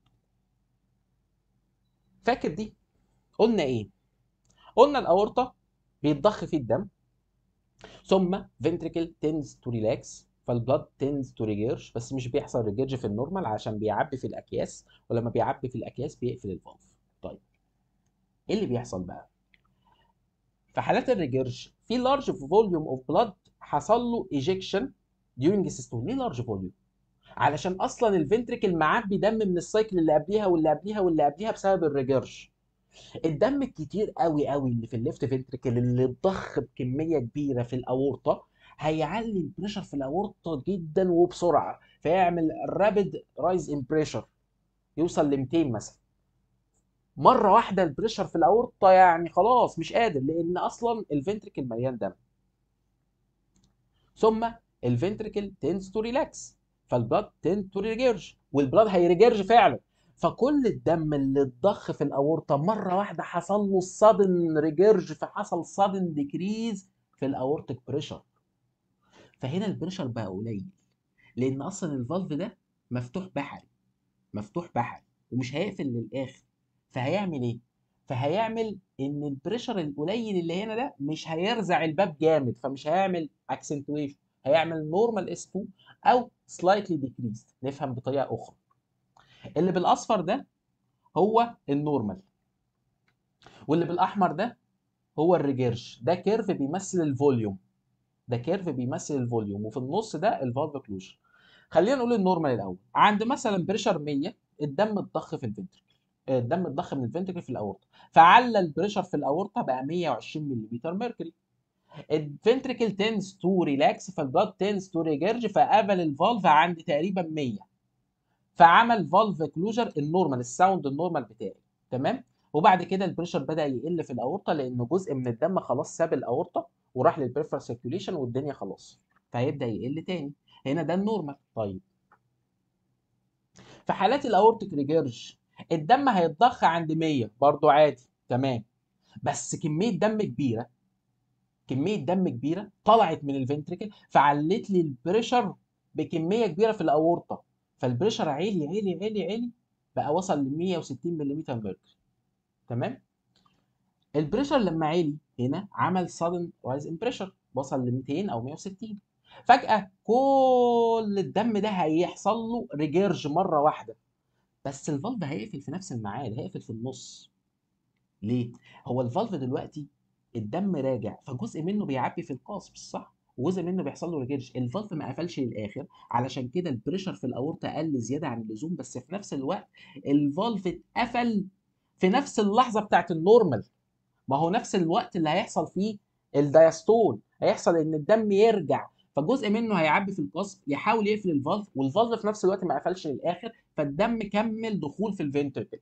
[SPEAKER 1] فاكر دي قلنا ايه قلنا الاورطه بيتضخ فيه الدم ثم ventricle tends to relax فالبلاد tends to regurge بس مش بيحصل ريجرج في النورمال عشان بيعبي في الاكياس ولما بيعبي في الاكياس بيقفل الفالف طيب ايه اللي بيحصل بقى في حالات الريجرج في لارج فوليوم اوف بلاد حصل له ايجكشن during systole ليه لارج فوليوم علشان اصلا الفنتريكل معبي دم من السايكل اللي قبليها واللي قبليها واللي قبليها بسبب الريجرج الدم الكتير قوي قوي اللي في الليفت فنتريكل اللي اتضخ بكميه كبيره في الاورطه هيعلي البريشر في الاورطه جدا وبسرعه فيعمل رابيد رايز ان بريشر يوصل ل 200 مثلا مره واحده البريشر في الاورطه يعني خلاص مش قادر لان اصلا الفنتريكل مليان دم ثم الفنتريكل تنس تو ريلاكس فالبلاد تند تو ريجيرج والبلاد هيريجيرج فعلا فكل الدم اللي اتضخ في الاورطه مره واحده حصل له صدن ريجيرج فحصل صدن ديكريز في الاورتيك بريشر فهنا البريشر بقى قليل لان اصلا الفالف ده مفتوح بحري مفتوح بحري ومش هيقفل للاخر فهيعمل ايه فهيعمل ان البريشر القليل اللي هنا ده مش هيرزع الباب جامد فمش هيعمل اكسنتويشن هيعمل نورمال اس 2 او سلايتلي ديكريز نفهم بطريقه اخرى اللي بالاصفر ده هو النورمال واللي بالاحمر ده هو الريجيرش ده كيرف بيمثل الفوليوم ده كيرف بيمثل الفوليوم وفي النص ده الفالف كلوجر خلينا نقول النورمال الاول عند مثلا بريشر 100 الدم اتضخ في الفنتركل الدم اتضخ من الفنتركل في الاورطه فعلى البريشر في الاورطه بقى 120 ملم ميركوري الفنتركل تنس تو ريلاكس فالبلاد تنس تو ريجرج فقفل الفالف عند تقريبا 100 فعمل فالف كلوجر النورمال الساوند النورمال بتاعي تمام وبعد كده البريشر بدا يقل في الاورطه لان جزء من الدم خلاص ساب الاورطه وراح للبريفرال سيركيوليشن والدنيا خلاص فهيبدا يقل تاني هنا ده النورمال طيب في حالات الاورتيك ريجيرج الدم هيتضخ عند 100 برضو عادي تمام بس كميه دم كبيره كميه دم كبيره طلعت من الفنتريكل فعلت لي البريشر بكميه كبيره في الاورطه فالبريشر عالي عالي عالي عالي بقى وصل ل 160 ملم ميركوري تمام البريشر لما عالي هنا عمل sudden rise in pressure وصل ل 200 او 160 فجأة كل الدم ده هيحصل له ريجيرج مرة واحدة بس الفالف هيقفل في نفس الميعاد هيقفل في النص ليه؟ هو الفالف دلوقتي الدم راجع فجزء منه بيعبي في القصب صح؟ وجزء منه بيحصل له ريجيرج الفالف ما قفلش للاخر علشان كده البريشر في الاورطه قل زياده عن اللزوم بس في نفس الوقت الفالف اتقفل في نفس اللحظه بتاعت النورمال ما هو نفس الوقت اللي هيحصل فيه الدايستول هيحصل ان الدم يرجع فجزء منه هيعبي في القصب يحاول يقفل الفالف والفالف في نفس الوقت ما قفلش للاخر فالدم كمل دخول في الفنتركل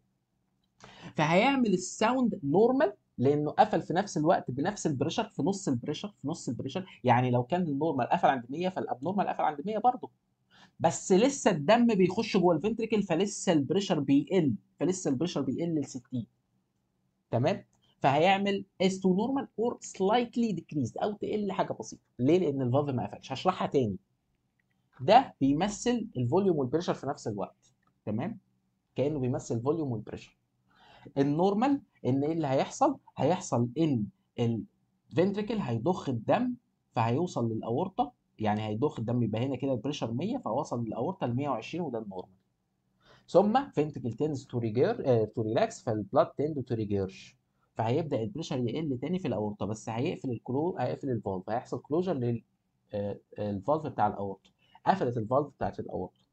[SPEAKER 1] فهيعمل الساوند نورمال لانه قفل في نفس الوقت بنفس البريشر في نص البريشر في نص البريشر يعني لو كان النورمال قفل عند 100 فالابنورمال قفل عند 100 برضه بس لسه الدم بيخش جوه الفنتركل فلسه البريشر بيقل فلسه البريشر بيقل ل 60 تمام فهيعمل S2 normal or slightly decreased او تقل حاجه بسيطه ليه لان الفالف ما قفلش هشرحها تاني ده بيمثل الفوليوم والبريشر في نفس الوقت تمام كانه بيمثل الفوليوم والبريشر النورمال ان ايه اللي هيحصل هيحصل ان الفنتريكل هيضخ الدم فهيوصل للاورطه يعني هيضخ الدم يبقى هنا كده البريشر 100 فوصل للاورطه ل 120 وده النورمال ثم فنتريكل تنز تو ريجير تو ريلاكس فالبلاد تند تو ريجيرش فهيبدا البريشر يقل تاني في الاورطه بس هيقفل الكلو هيقفل الفالف هيحصل كلوجر للفالف بتاع الاورطه قفلت الفالف بتاعت الاورطه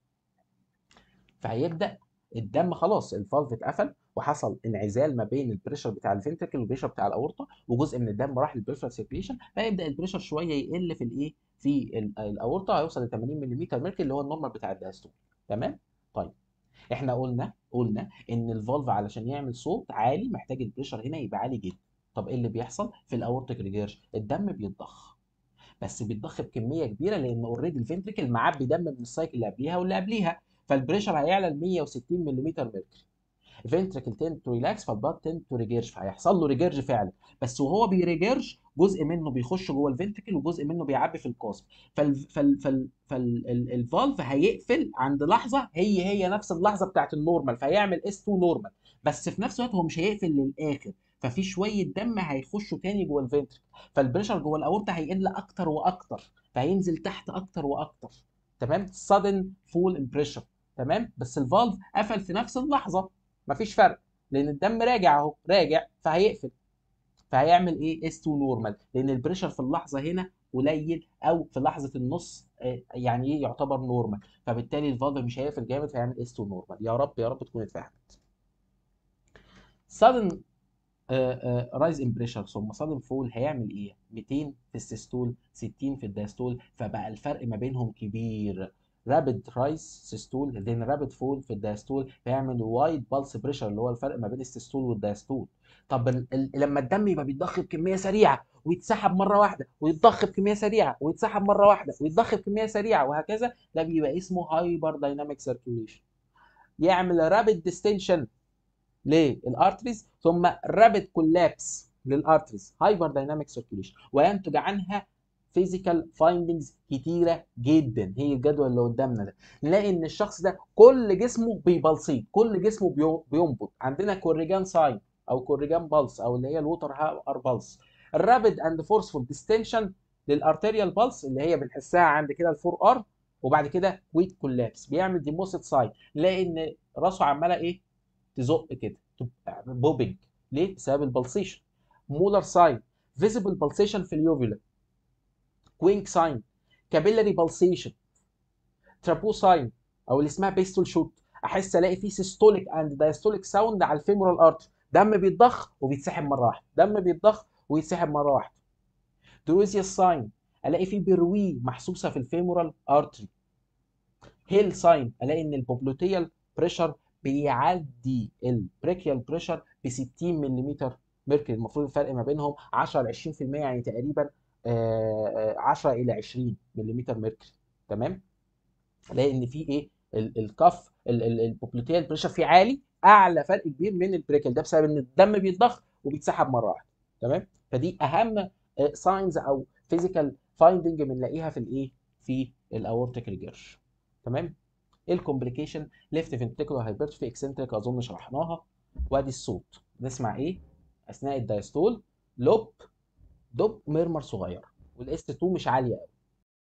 [SPEAKER 1] فهيبدا الدم خلاص الفالف اتقفل وحصل انعزال ما بين البريشر بتاع الفنتركل والبريشر بتاع الاورطه وجزء من الدم راح للبريفرال سيركيليشن فيبدا البريشر شويه يقل في الايه في الاورطه هيوصل ل 80 ملم ميركوري اللي هو النورمال بتاع الدايستول تمام طيب احنا قلنا قلنا ان الفالف علشان يعمل صوت عالي محتاج البريشر هنا يبقى عالي جدا طب ايه اللي بيحصل في الاورتيك ريجيرج الدم بيتضخ بس بيتضخ بكميه كبيره لان اوريدي الفنتريكل معبي دم من السايكل اللي قبليها واللي قبليها فالبريشر هيعلى ل 160 ملم ميركوري الفنتريكل تند تو ريلاكس فالبلاد تند تو ريجيرج فهيحصل له ريجيرج فعلا بس وهو بيريجيرج جزء منه بيخش جوه الفنتريكل وجزء منه بيعبي في القاسم فال فال فال فالفالف هيقفل عند لحظه هي هي نفس اللحظه بتاعت النورمال فهيعمل اس 2 نورمال بس في نفس الوقت هو مش هيقفل للاخر ففي شويه دم هيخشوا تاني جوه الفنتريكل فالبريشر جوه الاورطه هيقل اكتر واكتر فهينزل تحت اكتر واكتر تمام sudden fall in pressure تمام بس الفالف قفل في نفس اللحظه مفيش فرق لان الدم راجع اهو راجع فهيقفل فهيعمل ايه اس 2 نورمال لان البريشر في اللحظه هنا قليل او في لحظه النص يعني ايه يعتبر نورمال فبالتالي الفالف مش هيقفل جامد فيعمل اس 2 نورمال يا رب يا رب تكون اتفهمت sudden رايز ان بريشر ثم صادم فول هيعمل ايه 200 في السيستول 60 في الدايستول فبقى الفرق ما بينهم كبير رابيد رايز سيستول ذن رابيد فول في الدايستول فيعمل وايد بالس بريشر اللي هو الفرق ما بين السيستول والدايستول طب ال ال لما الدم يبقى بيتضخ بكميه سريعه ويتسحب مره واحده ويتضخ بكميه سريعه ويتسحب مره واحده ويتضخ بكميه سريعه وهكذا ده بيبقى اسمه هايبر دايناميك سيركيوليشن يعمل رابيد ديستنشن للارتريز ثم رابيد كولابس للارتريز هايبر دايناميك سيركيوليشن وينتج عنها فيزيكال فايندنجز كتيره جدا هي الجدول اللي قدامنا ده نلاقي ان الشخص ده كل جسمه بيبلصيد كل جسمه بينبض عندنا كوريجان ساين او كوريجان بالس او اللي هي الوتر هار بالس الرابيد اند فورسفول ديستنشن للارتيريال بالس اللي هي بنحسها عند كده الفور ار وبعد كده ويك كولابس بيعمل ديموسيت ساين نلاقي ان راسه عماله ايه تزق كده بوبينج ليه؟ بسبب البلسيشن مولر ساين فيزيبل بلسيشن في اليوفيلا كوينك ساين كابيلاري بلسيشن ترابو ساين او اللي اسمها بيستول شوت احس الاقي فيه سيستوليك اند دايستوليك ساوند على الفيمورال ارتر دم بيتضخ وبيتسحب مره واحده دم بيتضخ ويتسحب مره واحده دروزيا ساين الاقي فيه بروي محسوسه في الفيمورال ارتري هيل ساين الاقي ان البوبلوتيال بريشر بيعدي البريكيال بريشر ب 60 ملم ميركوري المفروض الفرق ما بينهم 10 ل 20% يعني تقريبا 10 الى 20 ملم ميركوري تمام لان في ايه الكف البوبلوتيال بريشر فيه عالي اعلى فرق كبير من البريكل ده بسبب ان الدم بيتضخ وبيتسحب مره واحده تمام فدي اهم ساينز او فيزيكال فايندنج بنلاقيها في الايه في الاورتيك ريجيرش تمام ايه الكومبليكيشن ليفت فنتريكولار هايبرتروفي اكسنتريك اظن شرحناها وادي الصوت نسمع ايه اثناء الدايستول لوب دوب ميرمر صغير والاس 2 مش عاليه قوي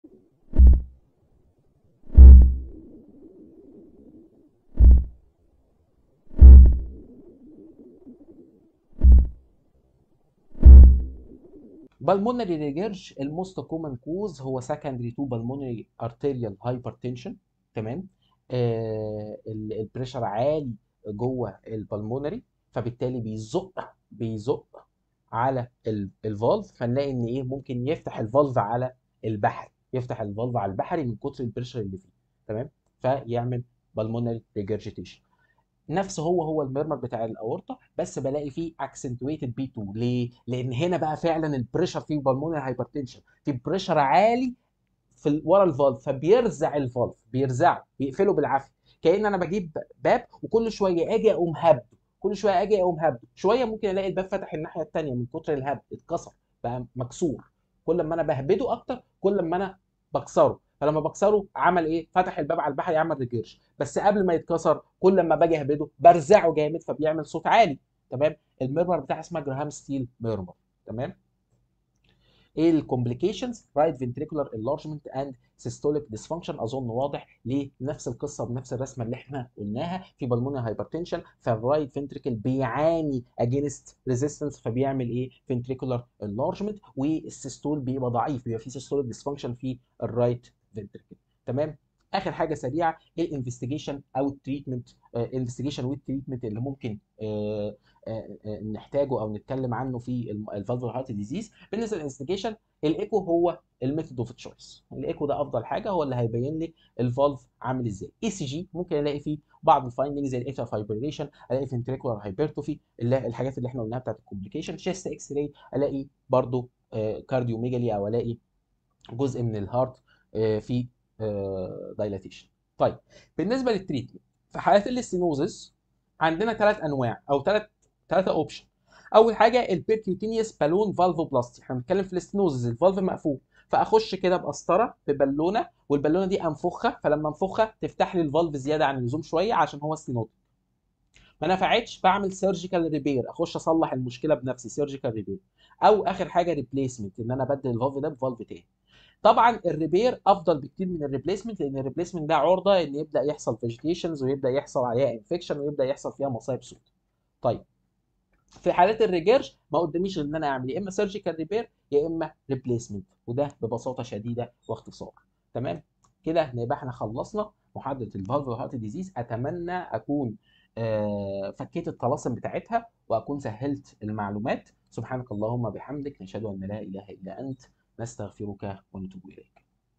[SPEAKER 1] بالمونري ريجيرج الموست كومن كوز هو سكندري تو بالمونري ارتيريال هايبرتنشن تمام آه البريشر عالي جوه البلمونري فبالتالي بيزق بيزق على الفالف فنلاقي ان ايه ممكن يفتح الفالف على البحري يفتح الفالف على البحري من كتر البريشر اللي فيه تمام فيعمل بالمونري ريجرجيتيشن نفس هو هو الميرمر بتاع الاورطه بس بلاقي فيه اكسنتويتد بي 2 ليه؟ لان هنا بقى فعلا البريشر فيه بالمونري هايبرتنشن في بريشر عالي في ورا الفالف فبيرزع الفالف بيرزعه بيقفله بالعافيه كان انا بجيب باب وكل شويه اجي اقوم هبده كل شويه اجي اقوم هبده شويه ممكن الاقي الباب فتح الناحيه الثانيه من كتر الهبد اتكسر بقى مكسور كل ما انا بهبده اكتر كل ما انا بكسره فلما بكسره عمل ايه فتح الباب على البحر يعمل ريجيرش بس قبل ما يتكسر كل ما باجي اهبده برزعه جامد فبيعمل صوت عالي تمام الميرمر بتاعها اسمها جراهام ستيل ميرمر تمام ايه الكومبليكيشنز رايت فنتريكولار انلارجمنت اند سيستوليك ديسفانكشن اظن واضح ليه نفس القصه بنفس الرسمه اللي احنا قلناها في بالمونري هايبرتنشن فالرايت فنتريكل بيعاني اجينست ريزيستنس فبيعمل ايه فنتريكولار انلارجمنت والسيستول بيبقى ضعيف بيبقى في سيستوليك ديسفانكشن في الرايت فنتريكل تمام اخر حاجه سريعه الانفستيجيشن او التريتمنت انفستيجيشن والتريتمنت اللي ممكن آه، آه، آه، نحتاجه او نتكلم عنه في الفالفولار هارت ديزيز بالنسبه للانفستيجيشن الايكو هو الميثود اوف تشويس الايكو ده افضل حاجه هو اللي هيبين لي الفالف عامل ازاي اي سي جي ممكن الاقي فيه بعض الفايندنجز زي الايثر فايبريشن الاقي فنتريكولار هايبرتوفي الحاجات اللي احنا قلناها بتاعت الكومبليكيشن شيست اكس راي الاقي برضو كارديوميجالي او الاقي جزء من الهارت آه، في دايلاتيشن طيب بالنسبه للتريتمنت في حالات الاستينوزس عندنا ثلاث انواع او ثلاث ثلاثه اوبشن اول حاجه البيركيوتينيوس بالون فالفوبلاستي احنا بنتكلم في الاستينوزس الفالف مقفول فاخش كده بقسطره ببالونه والبالونه دي انفخها فلما انفخها تفتح لي الفالف زياده عن اللزوم شويه عشان هو ستينوتيك ما نفعتش بعمل سيرجيكال ريبير اخش اصلح المشكله بنفسي سيرجيكال ريبير او اخر حاجه ريبليسمنت ان انا ابدل الفالف ده بفالف تاني طبعا الريبير افضل بكتير من الريبليسمنت لان الريبليسمنت ده عرضه ان يبدا يحصل فيجيتيشنز ويبدا يحصل عليها انفكشن ويبدا يحصل فيها مصايب سود طيب في حالات الريجيرش ما قداميش غير ان انا اعمل يا اما سيرجيكال ريبير يا اما ريبليسمنت وده ببساطه شديده واختصار تمام كده نبقى احنا خلصنا محاضره الفالفو هارت ديزيز اتمنى اكون آه، فكيت الطلاسم بتاعتها واكون سهلت المعلومات سبحانك اللهم بحمدك نشهد ان لا اله الا انت نستغفرك ونتوب اليك